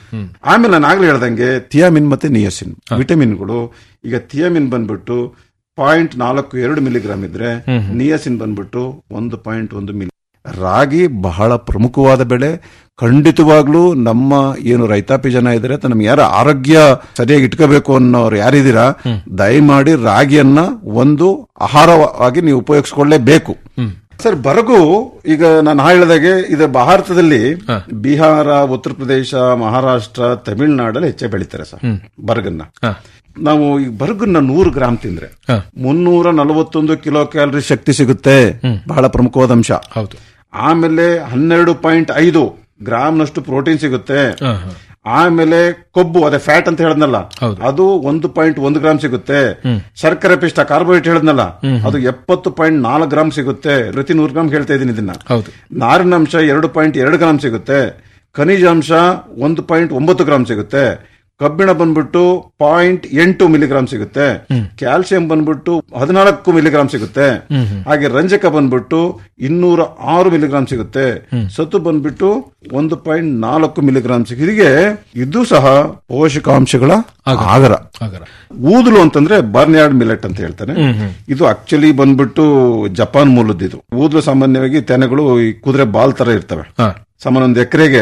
S6: ಆಮೇಲೆ ನಾನು ಆಗ್ಲೇ ಹೇಳ್ದಂಗೆ ಥಿಯಾಮಿನ್ ಮತ್ತೆ ನಿಯಸಿನ್ ವಿಟಮಿನ್ಗಳು ಈಗ ಥಿಯಾಮಿನ್ ಬಂದ್ಬಿಟ್ಟು ಪಾಯಿಂಟ್ ನಾಲ್ಕು ಎರಡು ಮಿಲಿಗ್ರಾಮ್ ಇದ್ರೆ ನಿಯಸಿನ್ ಬಂದ್ಬಿಟ್ಟು ಒಂದು ಪಾಯಿಂಟ್ ಒಂದು ಮಿಲಿ ರಾಗಿ ಬಹಳ ಪ್ರಮುಖವಾದ ಬೆಳೆ ಖಂಡಿತವಾಗ್ಲೂ ನಮ್ಮ ಏನು ರೈತಾಪಿ ಜನ ಇದ್ದಾರೆ ಅಥವಾ ನಮ್ಗೆ ಯಾರ ಆರೋಗ್ಯ ಸರಿಯಾಗಿ ಇಟ್ಕೋಬೇಕು ಅನ್ನೋರು ಯಾರಿದ್ದೀರಾ ದಯಮಾಡಿ ರಾಗಿಯನ್ನ ಒಂದು ಆಹಾರವಾಗಿ ನೀವು ಉಪಯೋಗಿಸ್ಕೊಳ್ಳೇಬೇಕು ಸರ್ ಬರಗು ಈಗ ನಾನು ಹೇಳಿದಾಗೆ ಇದು ಭಾರತದಲ್ಲಿ ಬಿಹಾರ ಉತ್ತರ ಪ್ರದೇಶ ಮಹಾರಾಷ್ಟ್ರ ತಮಿಳುನಾಡಲ್ಲಿ ಹೆಚ್ಚೆ ಬೆಳಿತಾರೆ ಸರ್ ಬರಗನ್ನ
S5: ಹಾ.
S6: ನಾವು ಈ ಬರಗನ್ನ ನೂರು ಗ್ರಾಮ್ ತಿಂದ್ರೆ
S5: ಹಾ.
S6: ಮುನ್ನೂರ ನಲವತ್ತೊಂದು ಕಿಲೋ ಕ್ಯಾಲರಿ ಶಕ್ತಿ ಸಿಗುತ್ತೆ ಬಹಳ ಪ್ರಮುಖವಾದ ಅಂಶ
S5: ಹೌದು
S6: ಆಮೇಲೆ ಹನ್ನೆರಡು ಪಾಯಿಂಟ್ ಐದು ಗ್ರಾಮ್ನಷ್ಟು ಪ್ರೋಟೀನ್ ಸಿಗುತ್ತೆ
S5: ಹಾ, ಹಾ.
S6: ಆಮೇಲೆ ಕೊಬ್ಬು ಅದೇ ಫ್ಯಾಟ್ ಅಂತ ಹೇಳದ್ನಲ್ಲ
S5: ಹೌದು.
S6: ಅದು ಒಂದು ಪಾಯಿಂಟ್ ಒಂದು ಗ್ರಾಮ್ ಸಿಗುತ್ತೆ ಶರ್ಕರೆ ಪಿಷ್ಟ ಕಾರ್ಬೋಹೈಡ್ರೇಟ್ ಹೇಳದ್ನಲ್ಲ ಅದು ಎಪ್ಪತ್ತು ಪಾಯಿಂಟ್ ನಾಲ್ಕು ಗ್ರಾಮ್ ಸಿಗುತ್ತೆ ಪ್ರತಿ ನೂರು ಗ್ರಾಮ್ ಹೇಳ್ತಾ ಇದೀನಿ ಇದನ್ನ
S5: ಹೌದು
S6: ನಾರಿನಾಂಶ ಎರಡು ಪಾಯಿಂಟ್ ಎರಡು ಗ್ರಾಮ್ ಸಿಗುತ್ತೆ ಖನಿಜಾಂಶ ಒಂದು ಪಾಯಿಂಟ್ ಒಂಬತ್ತು ಗ್ರಾಮ್ ಸಿಗುತ್ತೆ ಕಬ್ಬಿಣ ಬಂದ್ಬಿಟ್ಟು ಪಾಯಿಂಟ್ ಎಂಟು ಮಿಲಿಗ್ರಾಮ್ ಸಿಗುತ್ತೆ ಕ್ಯಾಲ್ಸಿಯಂ ಬಂದ್ಬಿಟ್ಟು ಹದಿನಾಲ್ಕು ಮಿಲಿಗ್ರಾಮ್ ಸಿಗುತ್ತೆ ಹಾಗೆ ರಂಜಕ ಬಂದ್ಬಿಟ್ಟು ಇನ್ನೂರ ಆರು ಮಿಲಿಗ್ರಾಮ್ ಸಿಗುತ್ತೆ ಸತ್ತು ಬಂದ್ಬಿಟ್ಟು ಒಂದು ಪಾಯಿಂಟ್ ನಾಲ್ಕು ಮಿಲಿಗ್ರಾಮ್ ಸಿಗುತ್ತೆ ಹೀಗೆ ಇದು ಸಹ ಪೋಷಕಾಂಶಗಳ ಆಗರ
S5: ಆಗರ
S6: ಊದಲು ಅಂತಂದ್ರೆ ಬರ್ನ್ಯಾರ್ಡ್ ಮಿಲೆಟ್ ಅಂತ ಹೇಳ್ತಾನೆ ಇದು ಆಕ್ಚುಲಿ ಬಂದ್ಬಿಟ್ಟು ಜಪಾನ್ ಮೂಲದ್ದು ಇದು ಊದಲು ಸಾಮಾನ್ಯವಾಗಿ ತೆನೆಗಳು ಈ ಕುದುರೆ ಬಾಲ್ ತರ ಇರ್ತವೆ
S5: ಹಾ
S6: ಸಾಮಾನ್ಯ ಒಂದು ಎಕರೆಗೆ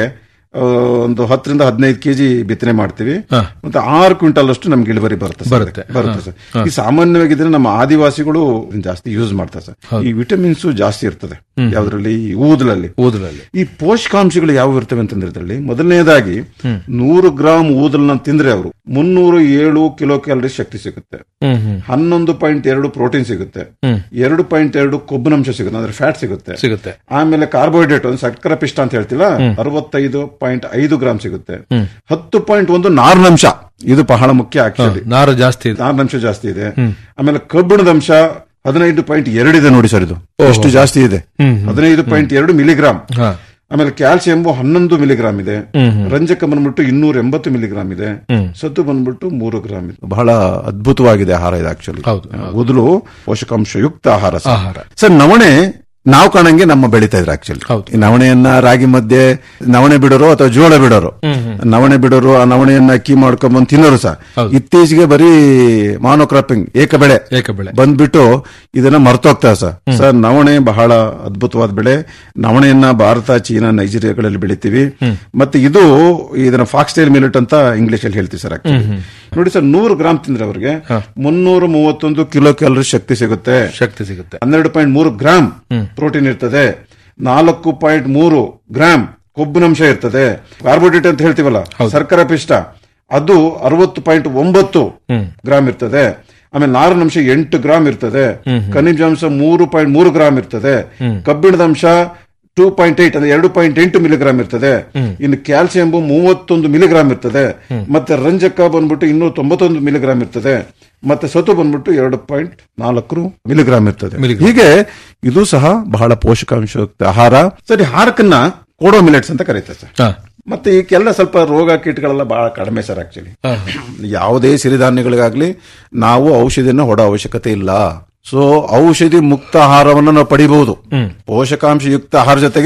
S6: ಒಂದು ಹತ್ತರಿಂದ ಹದಿನೈದು ಕೆಜಿ ಬಿತ್ತನೆ ಮಾಡ್ತೀವಿ
S5: ಹಾ.
S6: ಮತ್ತೆ ಆರು ಕ್ವಿಂಟಲ್ ಅಷ್ಟು ನಮ್ಗೆ ಇಳುವರಿ ಬರುತ್ತೆ ಸರ್.
S5: ಬರುತ್ತೆ.
S6: ಬರುತ್ತೆ ಸರ್ ಈ ಸಾಮಾನ್ಯವಾಗಿ ಇದನ್ನ ನಮ್ಮ ಆದಿವಾಸಿಗಳು ಇದನ್ನ ಜಾಸ್ತಿ ಯೂಸ್ ಮಾಡ್ತಾರೆ ಸರ್ ಈ ವಿಟಮಿನ್ಸ್ ಜಾಸ್ತಿ ಇರ್ತದೆ ಯಾವ್ದ್ರಲ್ಲಿ ಈ ಊದಲಲ್ಲಿ
S5: ಊದಲಲ್ಲಿ
S6: ಈ ಪೋಷಕಾಂಶಗಳು ಯಾವ ಇರ್ತವೆ ಅಂತಂದ್ರೆ ಇದರಲ್ಲಿ ಮೊದಲನೇದಾಗಿ ನೂರು ಗ್ರಾಮ್ ಊದಲನ್ನ ತಿಂದ್ರೆ ಅವರು ಮುನ್ನೂರು ಏಳು ಕಿಲೋ ಕ್ಯಾಲರಿ ಶಕ್ತಿ ಸಿಗುತ್ತೆ
S5: ಹ್ಮ್ ಹ್ಮ್
S6: ಹನ್ನೊಂದು ಪಾಯಿಂಟ್ ಎರಡು ಪ್ರೋಟೀನ್ ಸಿಗುತ್ತೆ ಎರಡು ಪಾಯಿಂಟ್ ಎರಡು ಕೊಬ್ಬಿನಂಶ ಸಿಗುತ್ತೆ ಅಂದ್ರೆ ಫ್ಯಾಟ್ ಸಿಗುತ್ತೆ
S5: ಸಿಗುತ್ತೆ
S6: ಆಮೇಲೆ ಕಾರ್ಬೋಹೈಡ್ರೇಟ್ ಒಂದು ಸಕ್ಕರೆ ಪಿಷ್ಟ ಅಂತ ಹೇಳ್ತಿಲ್ಲ ಅರವತ್ತೈದು ಪಾಯಿಂಟ್ ಐದು ಗ್ರಾಮ್ ಸಿಗುತ್ತೆ ಹತ್ತು ಪಾಯಿಂಟ್ ಒಂದು ನಾರಿನಂಶ ಇದು ಬಹಳ ಮುಖ್ಯ ಆಕ್ಚುಲಿ
S5: ನಾರು ಜಾಸ್ತಿ ಇದೆ
S6: ನಾರಿನಂಶ ಜಾಸ್ತಿ ಇದೆ ಆಮೇಲೆ ಕಬ್ಬಿಣದ ಅಂಶ ಹದಿನೈದು ಪಾಯಿಂಟ್ ಎರಡು ಇದೆ ನೋಡಿ ಸರ್ ಇದು ಎಷ್ಟು ಜಾಸ್ತಿ ಇದೆ ಹದಿನೈದು ಪಾಯಿಂಟ್ ಎರಡು ಮಿಲಿಗ್ರಾಮ್
S5: ಹಾ
S6: ಆಮೇಲೆ ಕ್ಯಾಲ್ಸಿಯಂ ಹನ್ನೊಂದು ಮಿಲಿಗ್ರಾಮ್ ಇದೆ ರಂಜಕ ಬಂದ್ಬಿಟ್ಟು ಇನ್ನೂರ ಎಂಬತ್ತು ಮಿಲಿಗ್ರಾಮ್ ಇದೆ ಸತ್ತು ಬಂದ್ಬಿಟ್ಟು ಮೂರು ಗ್ರಾಮ್ ಇದೆ ಬಹಳ ಅದ್ಭುತವಾಗಿದೆ ಆಹಾರ ಇದು ಆಕ್ಚುಲಿ
S5: ಹೌದು,
S6: ಮೊದಲು ಪೋಷಕಾಂಶಯುಕ್ತ ಆಹಾರ ಸರ್.
S5: ಆಹಾರ.
S6: ಸರ್ ನವಣೆ ನಾವು ಕಾಣಂಗೆ ನಮ್ಮ ಬೆಳೀತಾ ಇದ್ರು ಆಕ್ಚುಲಿ
S5: ಹೌದು.
S6: ಈ ನವಣೆಯನ್ನ ರಾಗಿ ಮಧ್ಯೆ ನವಣೆ ಬಿಡೋರು ಅಥವಾ ಜೋಳ ಬಿಡೋರು ನವಣೆ ಬಿಡೋರು ಆ ನವಣೆಯನ್ನ ಅಕ್ಕಿ ಮಾಡ್ಕೊಂಡ್ಬಂದು ತಿನ್ನೋರು ಸಹ
S5: ಹೌದು.
S6: ಇತ್ತೀಚೆಗೆ ಬರೀ ಮಾನೋಕ್ರಾಪಿಂಗ್ ಏಕ ಬೆಳೆ
S5: ಏಕ ಬೆಳೆ
S6: ಬಂದ್ಬಿಟ್ಟು ಇದನ್ನ ಮರ್ತೋಗ್ತಾರೆ ಸರ್ ಸರ್ ನವಣೆ ಬಹಳ ಅದ್ಭುತವಾದ ಬೆಳೆ ನವಣೆಯನ್ನ ಭಾರತ ಚೀನಾ ನೈಜೀರಿಯಾಗಳಲ್ಲಿ ಬೆಳಿತೀವಿ ಮತ್ತೆ ಇದು ಇದನ್ನ ಫಾಕ್ಸ್ಟೈಲ್ ಮಿಲೆಟ್ ಅಂತ ಇಂಗ್ಲಿಷ್ ಅಲ್ಲಿ ಹೇಳ್ತೀವಿ ಸರ್ actually. ನೋಡಿ ಸರ್ ನೂರು ಗ್ರಾಮ್ ತಿಂದ್ರೆ ಅವ್ರಿಗೆ ಮುನ್ನೂರ ಮೂವತ್ತೊಂದು ಕಿಲೋ ಕ್ಯಾಲರಿ ಶಕ್ತಿ ಸಿಗುತ್ತೆ
S5: ಶಕ್ತಿ ಸಿಗುತ್ತೆ
S6: ಹನ್ನೆರಡು ಪಾಯಿಂಟ್ ಮೂರು ಗ್ರಾಮ್ ಪ್ರೋಟೀನ್ ಇರ್ತದೆ ನಾಲ್ಕು ಪಾಯಿಂಟ್ ಮೂರು ಗ್ರಾಮ್ ಕೊಬ್ಬಿನಂಶ ಇರ್ತದೆ ಕಾರ್ಬೋಹೈಡ್ರೇಟ್ ಅಂತ ಹೇಳ್ತೀವಲ್ಲ ಸರ್ಕರ ಪಿಷ್ಟ ಅದು ಅರವತ್ತು ಪಾಯಿಂಟ್ ಒಂಬತ್ತು ಗ್ರಾಮ್ ಇರ್ತದೆ ಆಮೇಲೆ ನಾರಿನಂಶ ಎಂಟು ಗ್ರಾಮ್ ಇರ್ತದೆ ಖನಿಜಾಂಶ ಮೂರು ಪಾಯಿಂಟ್ ಮೂರು ಗ್ರಾಮ್ ಇರ್ತದೆ ಕಬ್ಬಿಣದ ಅಂಶ ಟೂ ಪಾಯಿಂಟ್ ಏಟ್ ಅಂದ್ರೆ ಎರಡು ಪಾಯಿಂಟ್ ಎಂಟು ಮಿಲಿಗ್ರಾಮ್ ಇರ್ತದೆ ಇನ್ನು ಕ್ಯಾಲ್ಸಿಯಂ ಮೂವತ್ತೊಂದು ಮಿಲಿಗ್ರಾಮ್ ಇರ್ತದೆ ಮತ್ತೆ ರಂಜಕ ಬಂದ್ಬಿಟ್ಟು ಇನ್ನೂರ ತೊಂಬತ್ತೊಂದು ಮಿಲಿಗ್ರಾಮ್ ಇರ್ತದೆ ಮತ್ತೆ ಸತು ಬಂದ್ಬಿಟ್ಟು ಎರಡು ಪಾಯಿಂಟ್ ನಾಲ್ಕು ಮಿಲಿಗ್ರಾಮ್ ಇರ್ತದೆ ಹೀಗೆ ಇದು ಸಹ ಬಹಳ ಪೋಷಕಾಂಶಯುಕ್ತ ಆಹಾರ ಸರಿ ಹಾರಕನ್ನ ಕೋಡೋ ಮಿಲೆಟ್ಸ್ ಅಂತ ಕರೀತಾರೆ ಸರ್
S5: ಹಾ
S6: ಮತ್ತೆ ಈಗೆಲ್ಲ ಸ್ವಲ್ಪ ರೋಗ ಕೀಟಗಳೆಲ್ಲ ಬಹಳ ಕಡಿಮೆ ಸರ್ ಆಕ್ಚುಲಿ ಯಾವುದೇ ಸಿರಿಧಾನ್ಯಗಳಿಗಾಗ್ಲಿ ನಾವು ಔಷಧಿಯನ್ನು ಹೊಡೋ ಅವಶ್ಯಕತೆ ಇಲ್ಲ ಸೊ ಔಷಧಿ ಮುಕ್ತ ಆಹಾರವನ್ನು ನಾವು ಪಡಿಬಹುದು ಪೋಷಕಾಂಶಯುಕ್ತ ಆಹಾರ ಜೊತೆಗೆ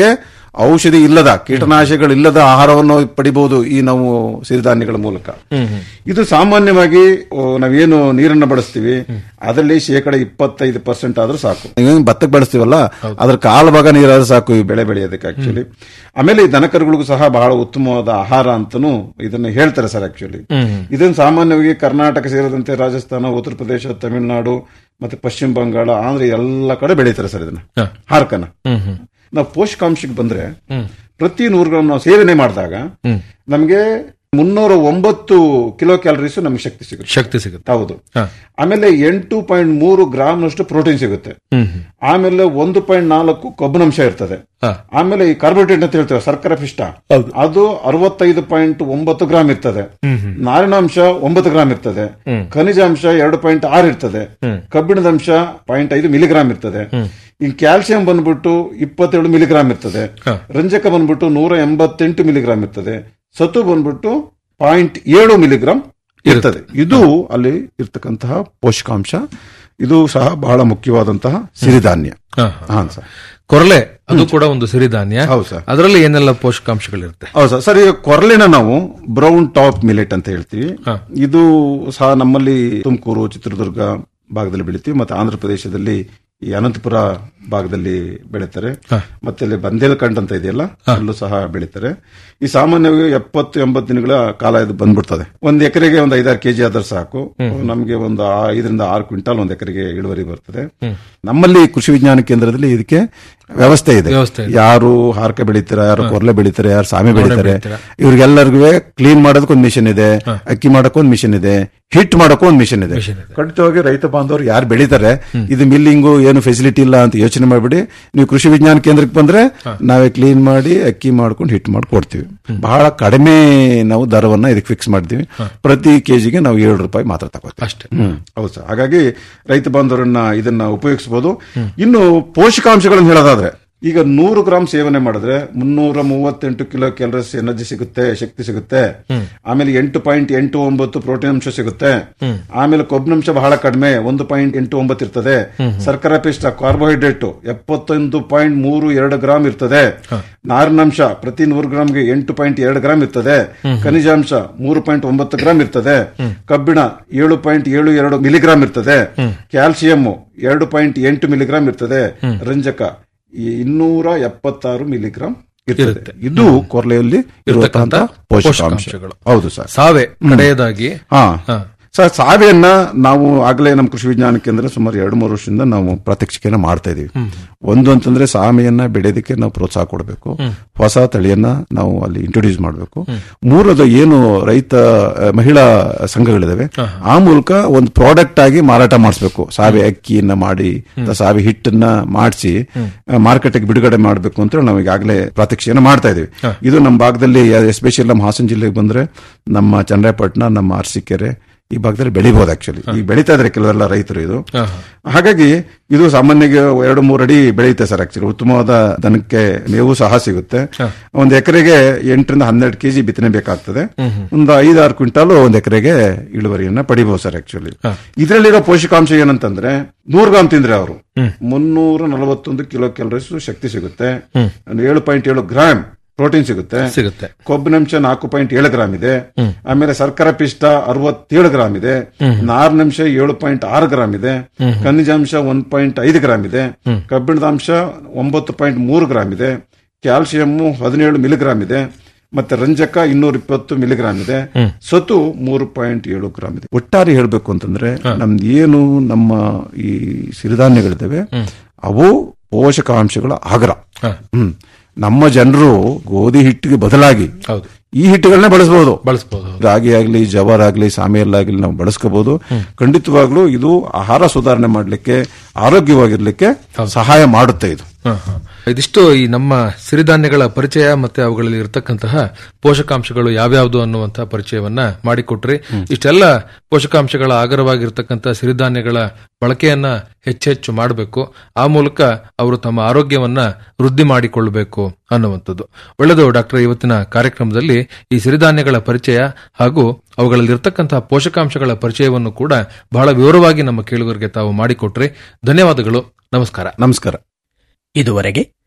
S6: ಔಷಧಿ ಇಲ್ಲದ ಕೀಟನಾಶಕಗಳಿಲ್ಲದ ಆಹಾರವನ್ನು ಪಡಿಬಹುದು ಈ ನಾವು ಸಿರಿಧಾನ್ಯಗಳ ಮೂಲಕ ಇದು ಸಾಮಾನ್ಯವಾಗಿ ಓ, ನಾವೇನು ನೀರನ್ನು ಬಳಸ್ತೀವಿ ಅದರಲ್ಲಿ ಶೇಕಡ ಇಪ್ಪತ್ತೈದು ಪರ್ಸೆಂಟ್ ಆದ್ರೂ ಸಾಕು ನೀವೇನು ಭತ್ತಕ್ಕೆ ಬಳಸ್ತೀವಲ್ಲ ಅದ್ರ ಕಾಲು ಭಾಗ ನೀರಾದ್ರೂ ಸಾಕು ಈ ಬೆಳೆ ಬೆಳೆಯೋದಕ್ಕೆ ಆಕ್ಚುಲಿ ಆಮೇಲೆ ಈ ದನಕರುಗಳಿಗೂ ಸಹ ಬಹಳ ಉತ್ತಮವಾದ ಆಹಾರ ಅಂತಾನು ಇದನ್ನ ಹೇಳ್ತಾರೆ ಸರ್ ಆಕ್ಚುಲಿ ಇದನ್ನು ಸಾಮಾನ್ಯವಾಗಿ ಕರ್ನಾಟಕ ಸೇರಿದಂತೆ ರಾಜಸ್ಥಾನ ಉತ್ತರ ಪ್ರದೇಶ ತಮಿಳುನಾಡು ಮತ್ತೆ ಪಶ್ಚಿಮ ಬಂಗಾಳ ಆಂಧ್ರ ಎಲ್ಲ ಕಡೆ ಬೆಳೀತಾರೆ ಸರ್ ಇದನ್ನ
S5: ಹ.
S6: ಹಾರ್ಕನ ನಾವು ಪೋಷಕಾಂಶಕ್ಕೆ ಬಂದ್ರೆ ಪ್ರತಿ ನೂರು ಗ್ರಾಮ್ ನಾವು ಸೇವನೆ ಮಾಡಿದಾಗ ನಮಗೆ ಮುನ್ನೂರ ಒಂಬತ್ತು ಕಿಲೋ ಕ್ಯಾಲರೀಸ್ ನಮ್ಗೆ ಶಕ್ತಿ ಸಿಗುತ್ತೆ
S5: ಶಕ್ತಿ ಸಿಗುತ್ತೆ
S6: ಹೌದು
S5: ಹ.
S6: ಆಮೇಲೆ ಎಂಟು ಪಾಯಿಂಟ್ ಮೂರು ಗ್ರಾಮ್ ನಷ್ಟು ಪ್ರೋಟೀನ್ ಸಿಗುತ್ತೆ
S5: ಹ್ಮ್ ಹ್ಮ್.
S6: ಆಮೇಲೆ ಒಂದು ಪಾಯಿಂಟ್ ನಾಲ್ಕು ಕೊಬ್ಬಿನಂಶ ಇರ್ತದೆ
S5: ಹ.
S6: ಆಮೇಲೆ ಈ ಕಾರ್ಬೋಹೈಡ್ರೇಟ್ ಅಂತ ಹೇಳ್ತೇವೆ ಸರ್ಕರೆ ಪಿಷ್ಟ ಅದು ಅರವತ್ತೈದು ಪಾಯಿಂಟ್ ಒಂಬತ್ತು ಗ್ರಾಮ್ ಇರ್ತದೆ ನಾರಿನಾಂಶ ಒಂಬತ್ತು ಗ್ರಾಮ್ ಇರ್ತದೆ ಖನಿಜಾಂಶ ಎರಡು ಪಾಯಿಂಟ್ ಆರು ಇರ್ತದೆ ಕಬ್ಬಿಣದ ಅಂಶ ಪಾಯಿಂಟ್ ಐದು ಮಿಲಿಗ್ರಾಮ್ ಇರ್ತದೆ ಈ ಕ್ಯಾಲ್ಸಿಯಂ ಬಂದ್ಬಿಟ್ಟು ಇಪ್ಪತ್ತೇಳು ಮಿಲಿಗ್ರಾಮ್ ಇರ್ತದೆ ರಂಜಕ ಬಂದ್ಬಿಟ್ಟು ನೂರ ಎಂಬತ್ತೆಂಟು ಮಿಲಿಗ್ರಾಮ್ ಇರ್ತದೆ ಸತು ಬಂದ್ಬಿಟ್ಟು ಪಾಯಿಂಟ್ ಏಳು ಮಿಲಿಗ್ರಾಮ್ ಇರ್ತದೆ ಇದು ಅಲ್ಲಿ ಇರ್ತಕ್ಕಂತಹ ಪೋಷಕಾಂಶ ಇದು ಸಹ ಬಹಳ ಮುಖ್ಯವಾದಂತಹ ಸಿರಿಧಾನ್ಯ
S5: ಹ, ಹ.
S6: ಹಾ ಸರ್
S5: ಕೊರಲೆ ಅದು ಕೂಡ ಒಂದು ಸಿರಿಧಾನ್ಯ
S6: ಹೌದು ಸರ್.
S5: ಅದರಲ್ಲಿ ಏನೆಲ್ಲ ಪೋಷಕಾಂಶಗಳಿರುತ್ತೆ
S6: ಹೌದು ಸರ್ ಸರ್ ಈಗ ಕೊರಲಿನ ನಾವು ಬ್ರೌನ್ ಟಾಪ್ ಮಿಲೆಟ್ ಅಂತ ಹೇಳ್ತೀವಿ ಇದು ಸಹ ನಮ್ಮಲ್ಲಿ ತುಮಕೂರು ಚಿತ್ರದುರ್ಗ ಭಾಗದಲ್ಲಿ ಬೆಳಿತೀವಿ ಮತ್ತೆ ಆಂಧ್ರ ಪ್ರದೇಶದಲ್ಲಿ ಈ ಅನಂತಪುರ ಭಾಗದಲ್ಲಿ ಬೆಳೀತಾರೆ ಮತ್ತೆ ಇಲ್ಲಿ ಬಂದೇಲಖಂಡ್ ಅಂತ ಇದೆಯಲ್ಲ ಅಲ್ಲೂ ಸಹ ಬೆಳೀತಾರೆ ಈ ಸಾಮಾನ್ಯವಾಗಿ ಎಪ್ಪತ್ತು ಎಂಬತ್ತು ದಿನಗಳ ಕಾಲ ಇದು ಬಂದ್ಬಿಡ್ತದೆ ಒಂದ್ ಎಕರೆಗೆ ಒಂದು ಐದಾರು ಕೆಜಿ ಆದ್ರೆ ಸಾಕು ನಮಗೆ ಒಂದು ಆ- ಐದರಿಂದ ಆರು ಕ್ವಿಂಟಾಲ್ ಒಂದ್ ಎಕರೆಗೆ ಇಳುವರಿ ಬರ್ತದೆ ನಮ್ಮಲ್ಲಿ ಕೃಷಿ ವಿಜ್ಞಾನ ಕೇಂದ್ರದಲ್ಲಿ ಇದಕ್ಕೆ ವ್ಯವಸ್ಥೆ ಇದೆ
S5: ವ್ಯವಸ್ಥೆ
S6: ಯಾರು ಹಾರ್ಕ ಬೆಳಿತಾರೆ ಯಾರು ಕೊರ್ಲೆ ಬೆಳಿತಾರೆ ಯಾರು ಸಾಮೆ ಬೆಳಿತಾರೆ ಇವ್ರಿಗೆಲ್ಲರಿಗೂ ಕ್ಲೀನ್ ಮಾಡೋದಕ್ಕೆ ಒಂದು ಮಿಷನ್ ಇದೆ ಅಕ್ಕಿ ಮಾಡಕ್ಕೂ ಒಂದು ಮಿಷನ್ ಇದೆ ಹಿಟ್ ಮಾಡಕ್ಕೂ ಒಂದು ಮಿಷನ್ ಇದೆ ಖಂಡಿತವಾಗಿ ರೈತ ಬಾಂಧವರು ಯಾರು ಬೆಳಿತಾರೆ ಇದು ಮಿಲ್ಲಿಂಗು ಏನು ಫೆಸಿಲಿಟಿ ಇಲ್ಲ ಅಂತ ಯೋಚನೆ ಮಾಡ್ಬಿಡಿ ನೀವು ಕೃಷಿ ವಿಜ್ಞಾನ ಕೇಂದ್ರಕ್ಕೆ ಬಂದ್ರೆ ನಾವೇ ಕ್ಲೀನ್ ಮಾಡಿ ಅಕ್ಕಿ ಮಾಡ್ಕೊಂಡು ಹಿಟ್ ಮಾಡಿ ಕೊಡ್ತೀವಿ ಬಹಳ ಕಡಿಮೆ ನಾವು ದರವನ್ನ ಇದಕ್ಕೆ ಫಿಕ್ಸ್ ಮಾಡ್ತೀವಿ ಪ್ರತಿ ಕೆಜಿಗೆ ನಾವು ಏಳು ರೂಪಾಯಿ ಮಾತ್ರ ತಗೋತೀವಿ
S5: ಅಷ್ಟೇ
S6: ಹ್ಮ್ ಹೌದು ಸರ್ ಹಾಗಾಗಿ ರೈತ ಬಾಂಧವರನ್ನ ಇದನ್ನ ಉಪಯೋಗಿಸಬಹುದು ಇನ್ನು ಪೋಷಕಾಂಶಗಳನ್ನು ಹೇಳೋದಾದ್ರೆ ಈಗ ನೂರು ಗ್ರಾಮ್ ಸೇವನೆ ಮಾಡಿದ್ರೆ ಮುನ್ನೂರ ಮೂವತ್ತೆಂಟು ಕಿಲೋ ಕ್ಯಾಲರೀಸ್ ಎನರ್ಜಿ ಸಿಗುತ್ತೆ ಶಕ್ತಿ ಸಿಗುತ್ತೆ ಆಮೇಲೆ ಎಂಟು ಪಾಯಿಂಟ್ ಎಂಟು ಒಂಬತ್ತು ಪ್ರೋಟೀನ್ ಅಂಶ ಸಿಗುತ್ತೆ ಆಮೇಲೆ ಕೊಬ್ಬಿನಂಶ ಬಹಳ ಕಡಿಮೆ ಒಂದು ಪಾಯಿಂಟ್ ಎಂಟು ಒಂಬತ್ತು ಇರ್ತದೆ ಸರ್ಕರ ಪಿಷ್ಟ ಕಾರ್ಬೋಹೈಡ್ರೇಟ್ ಎಪ್ಪತ್ತೊಂದು ಪಾಯಿಂಟ್ ಮೂರು ಎರಡು ಗ್ರಾಮ್ ಇರ್ತದೆ ನಾರಿನಾಂಶ ಪ್ರತಿ ನೂರು ಗ್ರಾಮ್ಗೆ ಎಂಟು ಪಾಯಿಂಟ್ ಎರಡು ಗ್ರಾಮ್ ಇರ್ತದೆ ಖನಿಜಾಂಶ ಮೂರು ಪಾಯಿಂಟ್ ಒಂಬತ್ತು ಗ್ರಾಮ್ ಇರ್ತದೆ ಕಬ್ಬಿಣ ಏಳು ಪಾಯಿಂಟ್ ಏಳು ಎರಡು ಮಿಲಿಗ್ರಾಮ್ ಇರ್ತದೆ ಕ್ಯಾಲ್ಸಿಯಂ ಎರಡು ಪಾಯಿಂಟ್ ಎಂಟು ಮಿಲಿಗ್ರಾಮ್ ಇರ್ತದೆ ರಂಜಕ ಈ ಇನ್ನೂರ ಎಪ್ಪತ್ತಾರು ಮಿಲಿಗ್ರಾಮ್ ಇರ್ತದೆ ಇದು ಕೊರ್ಲೆಯಲ್ಲಿ ಇರುವಂತಹ ಪೋಷಕಾಂಶ
S5: ಪೋಷಕಾಂಶಗಳು.
S6: ಹೌದು ಸರ್
S5: ಸಾವೆ ಕಡೆಯದಾಗಿ
S6: ಹಾ
S5: ಹಾ.
S6: ಸರ್ ಸಾವೆಯನ್ನ ನಾವು ಆಗಲೇ ನಮ್ಮ ಕೃಷಿ ವಿಜ್ಞಾನ ಕೇಂದ್ರ ಸುಮಾರು ಎರಡು ಮೂರು ವರ್ಷದಿಂದ ನಾವು ಪ್ರಾತ್ಯಕ್ಷಿಕೆನ ಮಾಡ್ತಾ ಇದೀವಿ ಒಂದು ಅಂತಂದ್ರೆ ಸಾಮೆಯನ್ನ ಬೆಳೆಯೋದಕ್ಕೆ ನಾವು ಪ್ರೋತ್ಸಾಹ ಕೊಡಬೇಕು ಹೊಸ ತಳಿಯನ್ನ ನಾವು ಅಲ್ಲಿ ಇಂಟ್ರೊಡ್ಯೂಸ್ ಮಾಡಬೇಕು ಮೂರದು ಏನು ರೈತ ಆ, ಮಹಿಳಾ ಸಂಘಗಳಿದಾವೆ ಆ ಮೂಲಕ ಒಂದು ಪ್ರಾಡಕ್ಟ್ ಆಗಿ ಮಾರಾಟ ಮಾಡಿಸ್ಬೇಕು ಸಾವೆ ಅಕ್ಕಿಯನ್ನ ಮಾಡಿ ಅಥವಾ ಸಾವೆ ಹಿಟ್ಟನ್ನ ಮಾಡಿಸಿ ಮಾರ್ಕೆಟ್ಗೆ ಬಿಡುಗಡೆ ಮಾಡಬೇಕು ಅಂತ ನಾವು ಈಗಾಗಲೇ ಪ್ರಾತ್ಯಕ್ಷಿಕೆನ ಮಾಡ್ತಾ ಇದೀವಿ ಇದು ನಮ್ಮ ಭಾಗದಲ್ಲಿ ಎಸ್ಪೆಷಲಿ ನಮ್ಮ ಹಾಸನ ಜಿಲ್ಲೆಗೆ ಬಂದ್ರೆ ನಮ್ಮ ಚನ್ನರಾಯಪಟ್ಟಣ ನಮ್ಮ ಅರಸೀಕೆರೆ ಈ ಭಾಗದಲ್ಲಿ ಬೆಳಿಬಹುದು ಆಕ್ಚುಲಿ ಈಗ ಬೆಳೀತಾ ಇದಾರೆ ಕೆಲವೆಲ್ಲ ರೈತರು ಇದು ಹಾಗಾಗಿ ಇದು ಸಾಮಾನ್ಯವಾಗಿ ಎರಡು ಮೂರು ಅಡಿ ಬೆಳೆಯುತ್ತೆ ಸರ್ ಆಕ್ಚುಲಿ ಉತ್ತಮವಾದ ದನಕ್ಕೆ ಮೇವು ಸಹ ಸಿಗುತ್ತೆ ಒಂದು ಎಕರೆಗೆ ಎಂಟರಿಂದ ಹನ್ನೆರಡು ಕೆಜಿ ಬಿತ್ತನೆ ಬೇಕಾಗ್ತದೆ ಒಂದು ಐದಾರು ಕ್ವಿಂಟಾಲ್ ಒಂದು ಎಕರೆಗೆ ಇಳುವರಿಯನ್ನ ಪಡಿಬಹುದು ಸರ್ ಆಕ್ಚುಲಿ ಇದರಲ್ಲಿರೋ ಪೋಷಕಾಂಶ ಏನಂತಂದ್ರೆ ನೂರು ಗ್ರಾಮ್ ತಿಂದ್ರೆ ಅವರು ಮುನ್ನೂರ ನಲವತ್ತೊಂದು ಕಿಲೋ ಕ್ಯಾಲರೀಸ್ ಶಕ್ತಿ ಸಿಗುತ್ತೆ ಏಳು ಪಾಯಿಂಟ್ ಏಳು ಗ್ರಾಮ್ ಪ್ರೋಟೀನ್ ಸಿಗುತ್ತೆ
S5: ಸಿಗುತ್ತೆ
S6: ಕೊಬ್ಬಿನಂಶ ನಾಲ್ಕು ಪಾಯಿಂಟ್ ಏಳು ಗ್ರಾಮ್ ಇದೆ ಆಮೇಲೆ ಸರ್ಕರ ಪಿಷ್ಟ ಅರವತ್ತೇಳು ಗ್ರಾಮ್ ಇದೆ ನಾರಿನಂಶ ಏಳು ಪಾಯಿಂಟ್ ಆರು ಗ್ರಾಮ್ ಇದೆ ಖನಿಜಾಂಶ ಒಂದ್ ಪಾಯಿಂಟ್ ಐದು ಗ್ರಾಮ್ ಇದೆ ಕಬ್ಬಿಣದಾಂಶ ಒಂಬತ್ತು ಪಾಯಿಂಟ್ ಮೂರು ಗ್ರಾಮ್ ಇದೆ ಕ್ಯಾಲ್ಸಿಯಂ ಹದಿನೇಳು ಮಿಲಿಗ್ರಾಮ್ ಇದೆ ಮತ್ತೆ ರಂಜಕ ಇನ್ನೂರ ಇಪ್ಪತ್ತು ಮಿಲಿಗ್ರಾಮ್ ಇದೆ ಸತು ಮೂರು ಪಾಯಿಂಟ್ ಏಳು ಗ್ರಾಮ್ ಇದೆ ಒಟ್ಟಾರೆ ಹೇಳ್ಬೇಕು ಅಂತಂದ್ರೆ ನಮ್ದು ಏನು ನಮ್ಮ ಈ ಸಿರಿಧಾನ್ಯಗಳಿದ್ದಾವೆ ಅವು ಪೋಷಕಾಂಶಗಳ ಆಗ್ರ ಹ್ಮ್ ನಮ್ಮ ಜನರು ಗೋಧಿ ಹಿಟ್ಟಿಗೆ ಬದಲಾಗಿ
S5: ಹೌದು
S6: ಈ ಹಿಟ್ಟುಗಳನ್ನ ಬಳಸಬಹುದು
S5: ಬಳಸಬಹುದು
S6: ರಾಗಿ ಆಗ್ಲಿ ಜವಾರ್ ಆಗ್ಲಿ ಸಾಮೆಯಲ್ ಆಗ್ಲಿ ನಾವು ಬಳಸ್ಕೋಬಹುದು ಖಂಡಿತವಾಗ್ಲೂ ಇದು ಆಹಾರ ಸುಧಾರಣೆ ಮಾಡ್ಲಿಕ್ಕೆ ಆರೋಗ್ಯವಾಗಿರ್ಲಿಕ್ಕೆ ಸಹಾಯ ಮಾಡುತ್ತೆ ಇದು
S5: ಇದಿಷ್ಟು ಈ ನಮ್ಮ ಸಿರಿಧಾನ್ಯಗಳ ಪರಿಚಯ ಮತ್ತೆ ಅವುಗಳಲ್ಲಿ ಇರತಕ್ಕಂತಹ ಪೋಷಕಾಂಶಗಳು ಯಾವ್ಯಾವುದು ಅನ್ನುವಂತಹ ಪರಿಚಯವನ್ನ ಮಾಡಿಕೊಟ್ರಿ ಇಷ್ಟೆಲ್ಲ ಪೋಷಕಾಂಶಗಳ ಆಗರವಾಗಿರ್ತಕ್ಕಂತಹ ಸಿರಿಧಾನ್ಯಗಳ ಬಳಕೆಯನ್ನ ಹೆಚ್ಚೆಚ್ಚು ಮಾಡಬೇಕು ಆ ಮೂಲಕ ಅವರು ತಮ್ಮ ಆರೋಗ್ಯವನ್ನ ವೃದ್ಧಿ ಮಾಡಿಕೊಳ್ಳಬೇಕು ಅನ್ನುವಂಥದ್ದು ಒಳ್ಳೆಯದು ಡಾಕ್ಟರ್ ಇವತ್ತಿನ ಕಾರ್ಯಕ್ರಮದಲ್ಲಿ ಈ ಸಿರಿಧಾನ್ಯಗಳ ಪರಿಚಯ ಹಾಗೂ ಅವುಗಳಲ್ಲಿರ್ತಕ್ಕಂತಹ ಪೋಷಕಾಂಶಗಳ ಪರಿಚಯವನ್ನು ಕೂಡ ಬಹಳ ವಿವರವಾಗಿ ನಮ್ಮ ಕೇಳುಗರಿಗೆ ತಾವು ಮಾಡಿಕೊಟ್ರಿ ಧನ್ಯವಾದಗಳು ನಮಸ್ಕಾರ
S6: ನಮಸ್ಕಾರ
S7: ಇದುವರೆಗೆ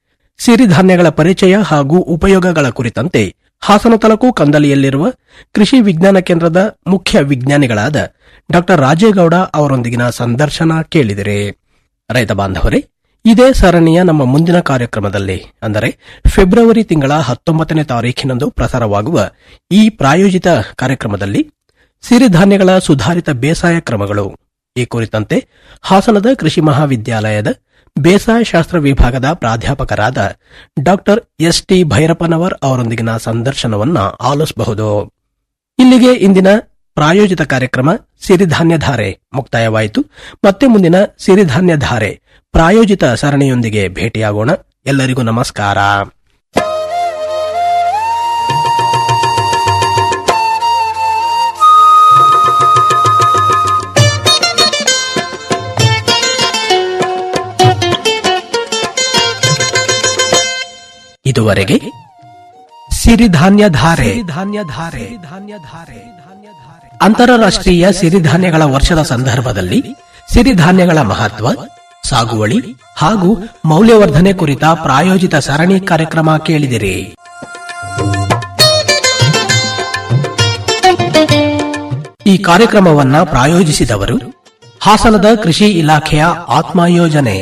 S4: ಸಿರಿಧಾನ್ಯಗಳ ಪರಿಚಯ ಹಾಗೂ ಉಪಯೋಗಗಳ ಕುರಿತಂತೆ ಹಾಸನ ತಾಲೂಕು ಕಂದಲಿಯಲ್ಲಿರುವ ಕೃಷಿ ವಿಜ್ಞಾನ ಕೇಂದ್ರದ ಮುಖ್ಯ ವಿಜ್ಞಾನಿಗಳಾದ ಡಾ ರಾಜೇಗೌಡ ಅವರೊಂದಿಗಿನ ಸಂದರ್ಶನ ಕೇಳಿದಿರಿ ರೈತ ಬಾಂಧವರೇ ಇದೇ ಸರಣಿಯ ನಮ್ಮ ಮುಂದಿನ ಕಾರ್ಯಕ್ರಮದಲ್ಲಿ ಅಂದರೆ ಫೆಬ್ರವರಿ ತಿಂಗಳ ಹತ್ತೊಂಬತ್ತನೇ ತಾರೀಖಿನಂದು ಪ್ರಸಾರವಾಗುವ ಈ ಪ್ರಾಯೋಜಿತ ಕಾರ್ಯಕ್ರಮದಲ್ಲಿ ಸಿರಿಧಾನ್ಯಗಳ ಸುಧಾರಿತ ಬೇಸಾಯ ಕ್ರಮಗಳು ಈ ಕುರಿತಂತೆ ಹಾಸನದ ಕೃಷಿ ಮಹಾವಿದ್ಯಾಲಯದ ಬೇಸಾಯ ಶಾಸ್ತ್ರ ವಿಭಾಗದ ಪ್ರಾಧ್ಯಾಪಕರಾದ ಡಾಕ್ಟರ್ ಎಸ್ ಟಿ ಭೈರಪ್ಪನವರ್ ಅವರೊಂದಿಗಿನ ಸಂದರ್ಶನವನ್ನ ಆಲಿಸಬಹುದು ಇಲ್ಲಿಗೆ ಇಂದಿನ ಪ್ರಾಯೋಜಿತ ಕಾರ್ಯಕ್ರಮ ಸಿರಿಧಾನ್ಯ ಧಾರೆ ಮುಕ್ತಾಯವಾಯಿತು ಮತ್ತೆ ಮುಂದಿನ ಸಿರಿಧಾನ್ಯ ಧಾರೆ ಪ್ರಾಯೋಜಿತ ಸರಣಿಯೊಂದಿಗೆ ಭೇಟಿಯಾಗೋಣ ಎಲ್ಲರಿಗೂ ನಮಸ್ಕಾರ ಇದುವರೆಗೆ ಸಿರಿಧಾನ್ಯ ಧಾರೆ ಧಾನ್ಯ ಧಾರೆ ಧಾನ್ಯ ಧಾರೆ ಅಂತಾರಾಷ್ಟ್ರೀಯ ಸಿರಿಧಾನ್ಯಗಳ ವರ್ಷದ ಸಂದರ್ಭದಲ್ಲಿ ಸಿರಿಧಾನ್ಯಗಳ ಮಹತ್ವ ಸಾಗುವಳಿ ಹಾಗೂ ಮೌಲ್ಯವರ್ಧನೆ ಕುರಿತ ಪ್ರಾಯೋಜಿತ ಸರಣಿ ಕಾರ್ಯಕ್ರಮ ಕೇಳಿದಿರಿ ಈ ಕಾರ್ಯಕ್ರಮವನ್ನ ಪ್ರಾಯೋಜಿಸಿದವರು ಹಾಸನದ ಕೃಷಿ ಇಲಾಖೆಯ ಆತ್ಮ ಯೋಜನೆ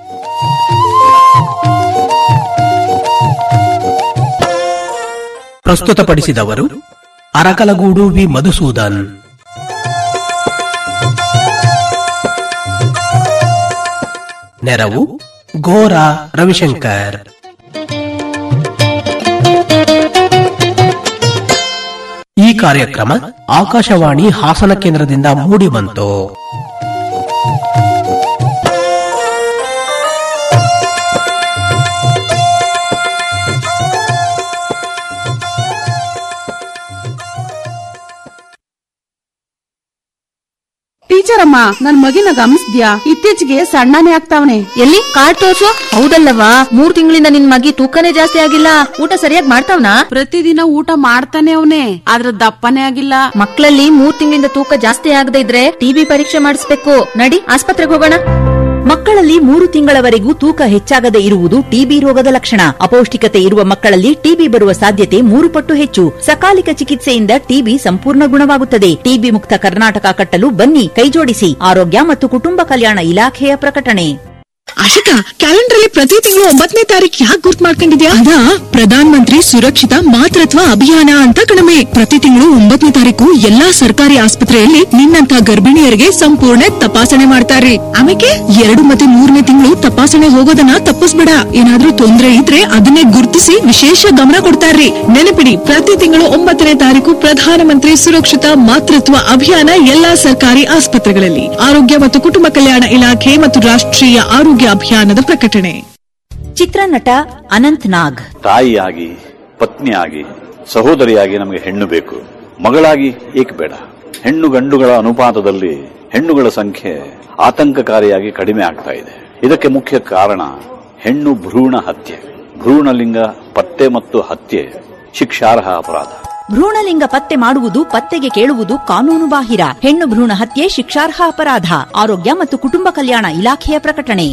S4: ಪ್ರಸ್ತುತಪಡಿಸಿದವರು ಅರಕಲಗೂಡು ವಿ ಮಧುಸೂದನ್ ನೆರವು ಗೋರಾ ರವಿಶಂಕರ್ ಈ ಕಾರ್ಯಕ್ರಮ ಆಕಾಶವಾಣಿ ಹಾಸನ ಕೇಂದ್ರದಿಂದ ಮೂಡಿಬಂತು
S7: ಟೀಚರ್ ಅಮ್ಮ ನನ್ ಮಗಿನ ಗಮನಿಸ್ದ್ಯಾ ಇತ್ತೀಚೆಗೆ ಸಣ್ಣನೇ ಆಗ್ತಾವನೆ
S2: ಎಲ್ಲಿ ಕಾರ್ಡ್ ತೋರ್ಸು ಹೌದಲ್ಲವಾ ಮೂರ್ ತಿಂಗಳಿಂದ ನಿನ್ ಮಗಿ ತೂಕನೇ ಜಾಸ್ತಿ ಆಗಿಲ್ಲ ಊಟ ಸರಿಯಾಗಿ ಮಾಡ್ತಾವ್ನಾ
S7: ಪ್ರತಿದಿನ ಊಟ ಮಾಡ್ತಾನೆ ಅವನೇ ಆದ್ರ ದಪ್ಪನೇ ಆಗಿಲ್ಲ
S2: ಮಕ್ಕಳಲ್ಲಿ ಮೂರ್ ತಿಂಗಳಿಂದ ತೂಕ ಜಾಸ್ತಿ ಆಗದೆ ಇದ್ರೆ ಟಿಬಿ ಪರೀಕ್ಷೆ ಮಾಡಿಸ್ಬೇಕು ನಡಿ ಆಸ್ಪತ್ರೆಗೆ ಹೋಗೋಣ ಮಕ್ಕಳಲ್ಲಿ ಮೂರು ತಿಂಗಳವರೆಗೂ ತೂಕ ಹೆಚ್ಚಾಗದೆ ಇರುವುದು ಟಿಬಿ ರೋಗದ ಲಕ್ಷಣ ಅಪೌಷ್ಟಿಕತೆ ಇರುವ ಮಕ್ಕಳಲ್ಲಿ ಟಿಬಿ ಬರುವ ಸಾಧ್ಯತೆ ಮೂರು ಪಟ್ಟು ಹೆಚ್ಚು ಸಕಾಲಿಕ ಚಿಕಿತ್ಸೆಯಿಂದ ಟಿಬಿ ಸಂಪೂರ್ಣ ಗುಣವಾಗುತ್ತದೆ ಟಿಬಿ ಮುಕ್ತ ಕರ್ನಾಟಕ ಕಟ್ಟಲು ಬನ್ನಿ ಕೈಜೋಡಿಸಿ ಆರೋಗ್ಯ ಮತ್ತು ಕುಟುಂಬ ಕಲ್ಯಾಣ ಇಲಾಖೆಯ ಪ್ರಕಟಣೆ
S8: ಆಶಿಕಾ ಕ್ಯಾಲೆಂಡರ್ ಅಲ್ಲಿ ಪ್ರತಿ ತಿಂಗಳು ಒಂಬತ್ತನೇ ತಾರೀಕು ಯಾಕೆ ಗುರ್ತ್ ಮಾಡ್ಕೊಂಡಿದ್ಯಾ ಅದಾ ಪ್ರಧಾನ ಮಂತ್ರಿ ಸುರಕ್ಷಿತ ಮಾತೃತ್ವ ಅಭಿಯಾನ ಅಂತ ಕಣಮೆ ಪ್ರತಿ ತಿಂಗಳು ಒಂಬತ್ತನೇ ತಾರೀಕು ಎಲ್ಲಾ ಸರ್ಕಾರಿ ಆಸ್ಪತ್ರೆಯಲ್ಲಿ ನಿನ್ನಂತ ಗರ್ಭಿಣಿಯರಿಗೆ ಸಂಪೂರ್ಣ ತಪಾಸಣೆ ಮಾಡ್ತಾರ್ರಿ ಆಮೇಲೆ ಎರಡು ಮತ್ತೆ ಮೂರನೇ ತಿಂಗಳು ತಪಾಸಣೆ ಹೋಗೋದನ್ನ ತಪ್ಪಿಸ್ಬೇಡ ಏನಾದ್ರೂ ತೊಂದ್ರೆ ಇದ್ರೆ ಅದನ್ನೇ ಗುರುತಿಸಿ ವಿಶೇಷ ಗಮನ ಕೊಡ್ತಾರ್ರಿ ನೆನಪಿಡಿ ಪ್ರತಿ ತಿಂಗಳು ಒಂಬತ್ತನೇ ತಾರೀಕು ಪ್ರಧಾನಮಂತ್ರಿ ಸುರಕ್ಷಿತ ಮಾತೃತ್ವ ಅಭಿಯಾನ ಎಲ್ಲಾ ಸರ್ಕಾರಿ ಆಸ್ಪತ್ರೆಗಳಲ್ಲಿ ಆರೋಗ್ಯ ಮತ್ತು ಕುಟುಂಬ ಕಲ್ಯಾಣ ಇಲಾಖೆ ಮತ್ತು ರಾಷ್ಟ್ರೀಯ ಆರೋಗ್ಯ ಅಭಿಯಾನದ ಪ್ರಕಟಣೆ
S2: ಚಿತ್ರನಟ ಅನಂತ್ ನಾಗ್
S9: ತಾಯಿಯಾಗಿ ಪತ್ನಿಯಾಗಿ ಸಹೋದರಿಯಾಗಿ ನಮಗೆ ಹೆಣ್ಣು ಬೇಕು ಮಗಳಾಗಿ ಏಕೆ ಬೇಡ ಹೆಣ್ಣು ಗಂಡುಗಳ ಅನುಪಾತದಲ್ಲಿ ಹೆಣ್ಣುಗಳ ಸಂಖ್ಯೆ ಆತಂಕಕಾರಿಯಾಗಿ ಕಡಿಮೆ ಆಗ್ತಾ ಇದೆ ಇದಕ್ಕೆ ಮುಖ್ಯ ಕಾರಣ ಹೆಣ್ಣು ಭ್ರೂಣ ಹತ್ಯೆ ಭ್ರೂಣಲಿಂಗ ಪತ್ತೆ ಮತ್ತು ಹತ್ಯೆ ಶಿಕ್ಷಾರ್ಹ ಅಪರಾಧ
S2: ಭ್ರೂಣಲಿಂಗ ಪತ್ತೆ ಮಾಡುವುದು ಪತ್ತೆಗೆ ಕೇಳುವುದು ಕಾನೂನು ಬಾಹಿರ ಹೆಣ್ಣು ಭ್ರೂಣ ಹತ್ಯೆ ಶಿಕ್ಷಾರ್ಹ ಅಪರಾಧ ಆರೋಗ್ಯ ಮತ್ತು ಕುಟುಂಬ ಕಲ್ಯಾಣ ಇಲಾಖೆಯ ಪ್ರಕಟಣೆ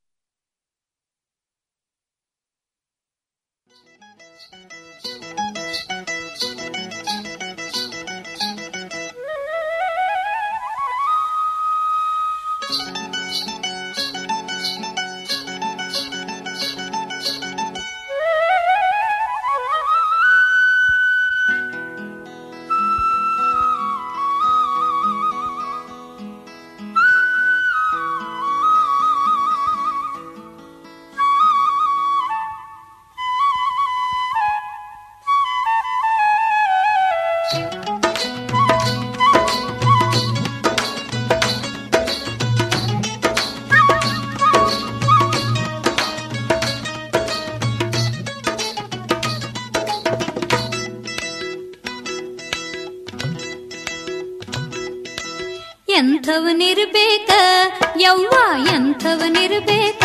S10: ಎಂಥವನಿರ್ಬೇಕ ಯವ್ವ ಎಂಥವನಿರ್ಬೇಕ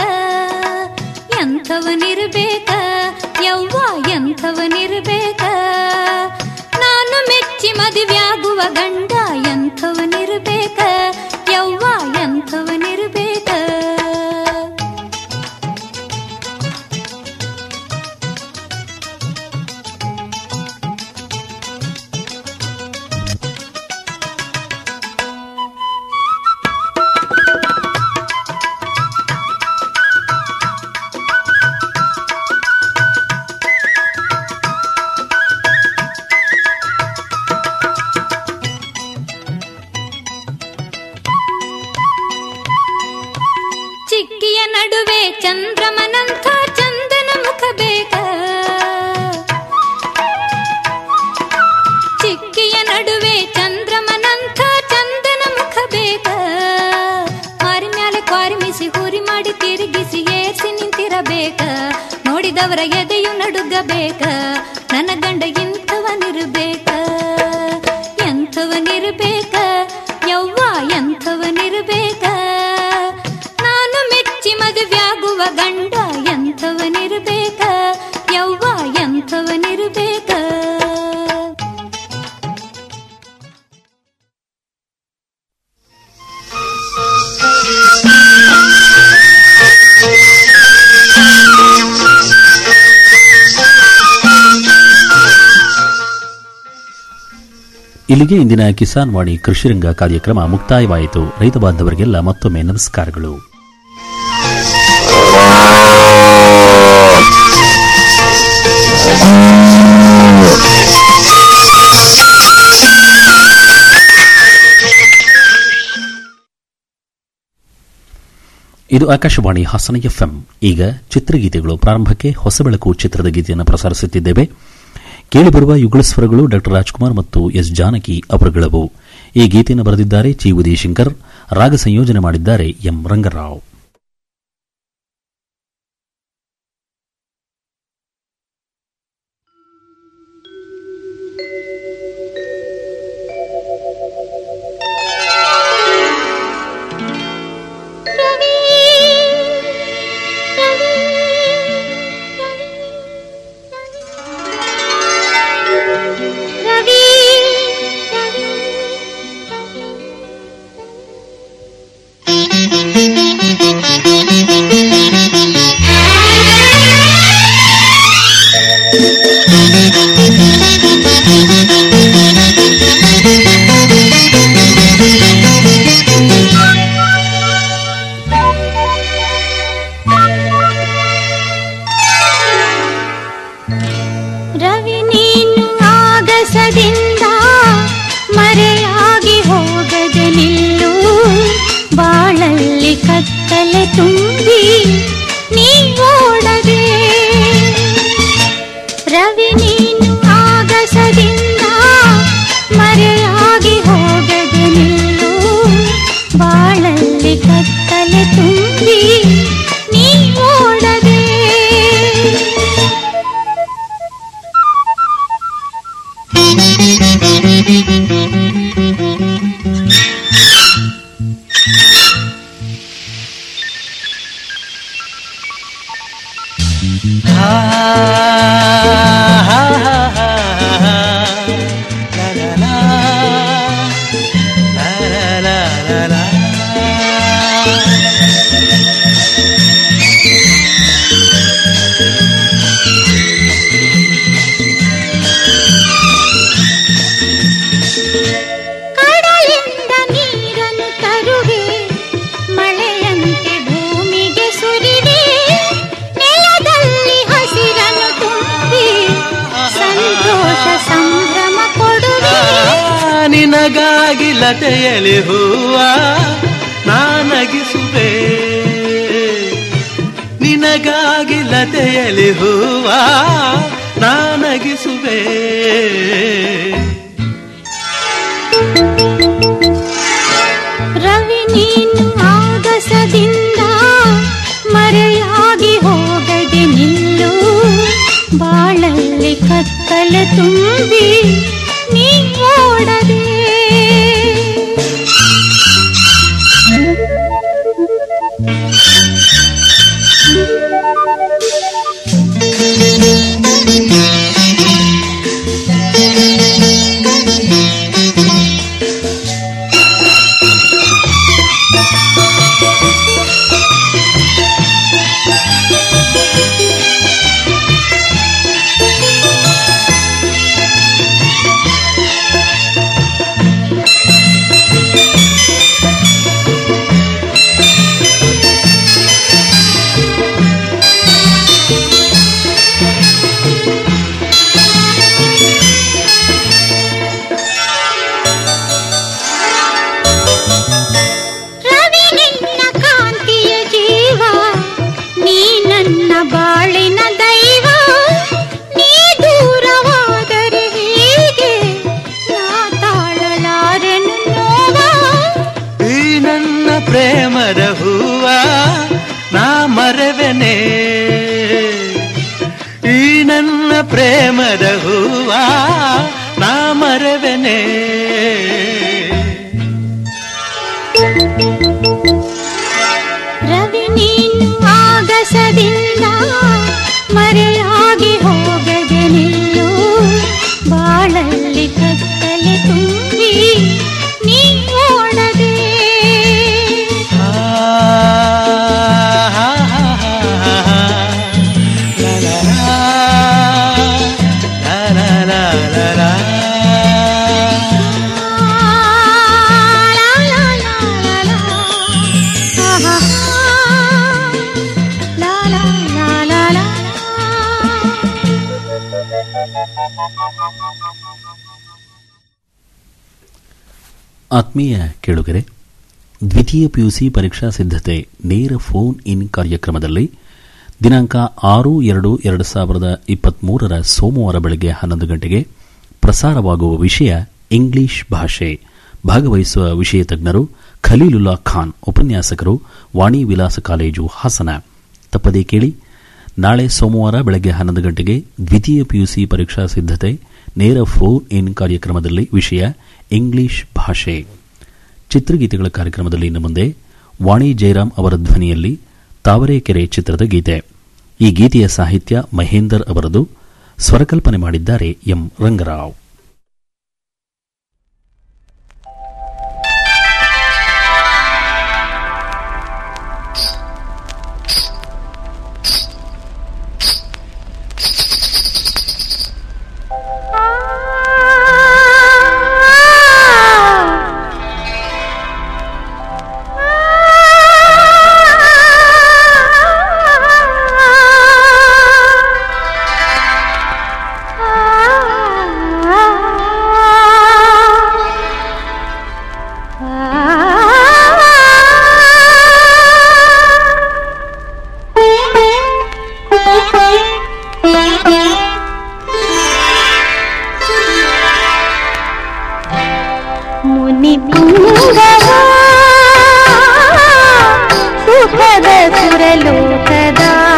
S10: ಎಂಥವನಿರ್ಬೇಕ ಯವ್ವ ಎಂಥವನಿರ್ಬೇಕ ನಾನು ಮೆಚ್ಚಿ ಮದುವೆಯಾಗುವ ಗಂಡ ಎಂಥವನಿರ್ಬೇಕ ಯವ್ವ ಎಂಥವನಿರ್ಬೇಕ ನೋಡಿದವರ ಎದೆಯು ನಡುಗಬೇಕ ನನ್ನ ಗಂಡ ಇಂಥವನಿರ್ಬೇಕ ಎಂಥವನಿರ್ಬೇಕ ಯವ್ವ ಎಂಥವನಿರ್ಬೇಕ ನಾನು ಮೆಚ್ಚಿ ಮದುವೆಯಾಗುವ ಗಂಡ ಎಂಥವನಿರ್ಬೇಕ ಯವ್ವ ಎಂಥವನಿರ್ಬೇಕ
S3: ಇಲ್ಲಿಗೆ ಇಂದಿನ ಕಿಸಾನ್ ವಾಣಿ ಕೃಷಿರಂಗ ಕಾರ್ಯಕ್ರಮ ಮುಕ್ತಾಯವಾಯಿತು ರೈತ ಬಾಂಧವರಿಗೆಲ್ಲ ಮತ್ತೊಮ್ಮೆ ನಮಸ್ಕಾರಗಳು ಇದು ಆಕಾಶವಾಣಿ ಹಾಸನ ಎಫ್ಎಂ ಈಗ ಚಿತ್ರಗೀತೆಗಳು ಪ್ರಾರಂಭಕ್ಕೆ ಹೊಸ ಬೆಳಕು ಚಿತ್ರದ ಗೀತೆಯನ್ನು ಪ್ರಸಾರಿಸುತ್ತಿದ್ದೇವೆ ಕೇಳಿಬರುವ ಯುಗಳ ಸ್ವರಗಳು ಡಾ ರಾಜ್ಕುಮಾರ್ ಮತ್ತು ಎಸ್ ಜಾನಕಿ ಅವರುಗಳವು ಈ ಗೀತೆಯನ್ನು ಬರೆದಿದ್ದಾರೆ ಚಿ ಉದಯಶಂಕರ್ ರಾಗ ಸಂಯೋಜನೆ ಮಾಡಿದ್ದಾರೆ ಎಂ ರಂಗರಾವ್
S10: ರವಿ ನೀನು ಆಗಸದಿಂದ ಮರೆಯಾಗಿ ಹೋಗದೆ ನಿಲ್ಲು ಬಾಳಲ್ಲಿ ಕತ್ತಲೆ ತುಂಬಿ ನೀ ಓಡದೆ ರವಿ ನೀನು ಆಗಸದಿಂದ ಮರೆಯಾಗಿ ಹೋಗದೆ ನಿಲ್ಲು ಬಾಳಲ್ಲಿ ಕತ್ತಲೆ ತುಂಬಿ ನೀ ಓಡದೆ ಕಡಲಿಂದ ನೀರನ್ನು ತರುವೆ ಮಳೆಯಂತೆ ಭೂಮಿಗೆ ಸುರಿವೆ ನೆಲದಲ್ಲಿ ಹಸಿರನ್ನು ತುಂಬಿ ಸಂತೋಷ ಸಂಭ್ರಮ ಕೊಡುವೆ
S11: ನಿನಗಾಗಿ ಲತೆಯಲಿ ಹೂವ ನಾನಗಿಸುವೆ ನಿನಗಾಗಿ ಲತೆಯಲಿ ಹೂವ ನಾನಗಿಸುವೆ
S10: ರವಿ ನೀನು ಆಗಸದಿಂದ ಮರೆಯಾಗಿ ಹೋಗದೆ ನಿಲ್ಲು ಬಾಳಲ್ಲಿ ಕತ್ತಲೆ ತುಂಬಿ ನೀ ಓಡದೆ
S11: ನನ್ನ ಪ್ರೇಮದ ಹೂವ ನಾ ಮರವೆನೆ
S10: ರವಿ ನೀನು ಆಗಸದಿಂದ ಮರೆಯಾಗಿ ಹೋಗದೆ ನಿಲ್ಲು ಬಾಳಲ್ಲಿ ಕತ್ತಲೆ ತುಂಬಿ ನೀ ಓಡದೆ ಲಾ ಲಾ ಲಾ ಲಾ ಲಾ
S3: ಆತ್ಮೀಯ ಕೇಳುಗರೆ ದ್ವಿತೀಯ ಪಿಯುಸಿ ಪರೀಕ್ಷಾ ಸಿದ್ಧತೆ ನೇರ ಫೋನ್ ಇನ್ ಕಾರ್ಯಕ್ರಮದಲ್ಲಿ ದಿನಾಂಕ ಆರು ಎರಡು ಎರಡು ಸಾವಿರದ ಇಪ್ಪತ್ಮೂರರ ಸೋಮವಾರ ಬೆಳಗ್ಗೆ ಹನ್ನೊಂದು ಗಂಟೆಗೆ ಪ್ರಸಾರವಾಗುವ ವಿಷಯ ಇಂಗ್ಲಿಷ್ ಭಾಷೆ ಭಾಗವಹಿಸುವ ವಿಷಯ ತಜ್ಞರು ಖಲೀಲುಲ್ಲಾ ಖಾನ್ ಉಪನ್ಯಾಸಕರು ವಾಣಿ ವಿಲಾಸ ಕಾಲೇಜು ಹಾಸನ ತಪ್ಪದೇ ಕೇಳಿ ನಾಳೆ ಸೋಮವಾರ ಬೆಳಗ್ಗೆ ಹನ್ನೊಂದು ಗಂಟೆಗೆ ದ್ವಿತೀಯ ಪಿಯುಸಿ ಪರೀಕ್ಷಾ ಸಿದ್ಧತೆ ನೇರ ಫೋನ್ ಇನ್ ಕಾರ್ಯಕ್ರಮದಲ್ಲಿ ವಿಷಯ ಇಂಗ್ಲಿಷ್ ಭಾಷೆ ಚಿತ್ರಗೀತೆಗಳ ಕಾರ್ಯಕ್ರಮದಲ್ಲಿ ಇನ್ನು ಮುಂದೆ ವಾಣಿ ಜಯರಾಮ್ ಅವರ ಧ್ವನಿಯಲ್ಲಿ ತಾವರೆಕೆರೆ ಚಿತ್ರದ ಗೀತೆ ಈ ಗೀತೆಯ ಸಾಹಿತ್ಯ ಮಹೇಂದರ್ ಅವರದು ಸ್ವರಕಲ್ಪನೆ ಮಾಡಿದ್ದಾರೆ ಎಂ ರಂಗರಾವ್
S10: ಮುನಿ ಪುಂಗವ ಸುಖದ ಸುರಲೋಕದ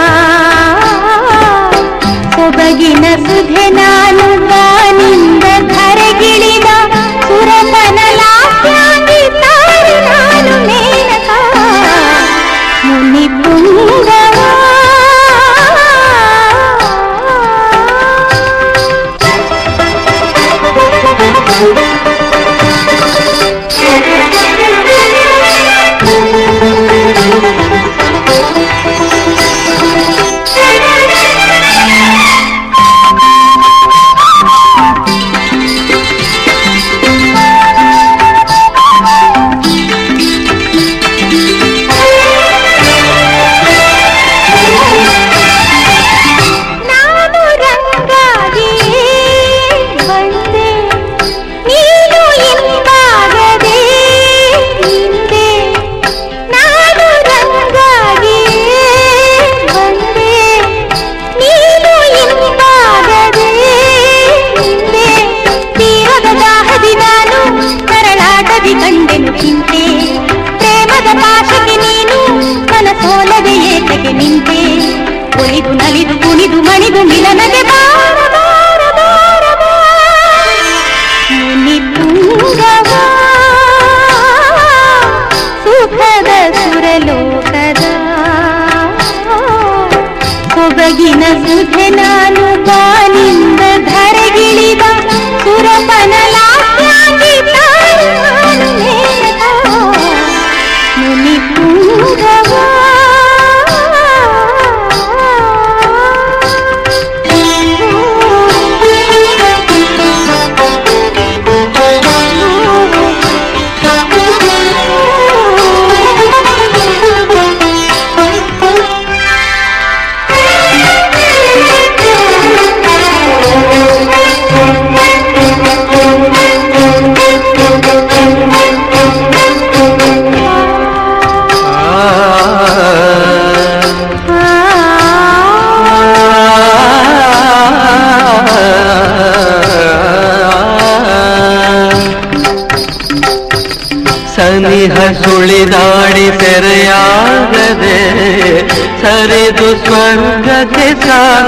S10: ಸೊಬಗಿನ ಸುಧೆ ನಾನು ಬಾನಿಂದ ಧರೆಗಿಳಿದ ಸುರಪನಲಾಸ್ಯಾಂಗಿ ತಾರಿ ನಾನು ಮೇನಕ ಮುನಿ ಪುಂಗವ ನಾನು ರಂಗಾಗಿಯೇ ಬಂದೆ ನೀನು ಹಿಂಬಾಗದೆ ಹಿಂದೆ ನಾನು ರಂಗಾಗಿಯೇ ಬಂದೆ ನೀನು ಹಿಂಬಾಗದೆ ಹಿಂದೆ ತೀರದ ದಾಹದಿ ನಾನು ಕರಳಾಟದಿ ಕಂಡೆನು ಚಿಂತೆ ಪ್ರೇಮದ ಪಾಶಕ್ಕೆ ನೀನು ಮನಸೋಲದೆ ಏತಕ್ಕೆ ನಿಂತೆ ಒಲಿದು ನಲಿದು ಕುಣಿದು ಮಣಿದು ಮಿಲನಗೆ ಬಾರ ಬಾರ ಬಾರ ಬಾರ. ಮುನಿ ಪುಂಗವ ಸುಖದ ಸುರಲೋಕದ ಸೊಬಗಿನ ಸುಧೆ ನಾನು ಬಾನಿಂದ ಧರೆಗಿಳಿದ ಸುರಪನಲಾಸ್ಯಾಂಗಿ ತಾನು ನಾನು ಮೇನಕ. ಮುನಿ ಪುಂಗವ
S11: ಸನಿಹ ಸುಳಿದಾಡಿ ತೆರೆಯಾಗದೆ ಸರಿದು ಸ್ವರ್ಗಕ್ಕೆ ಸಾಗ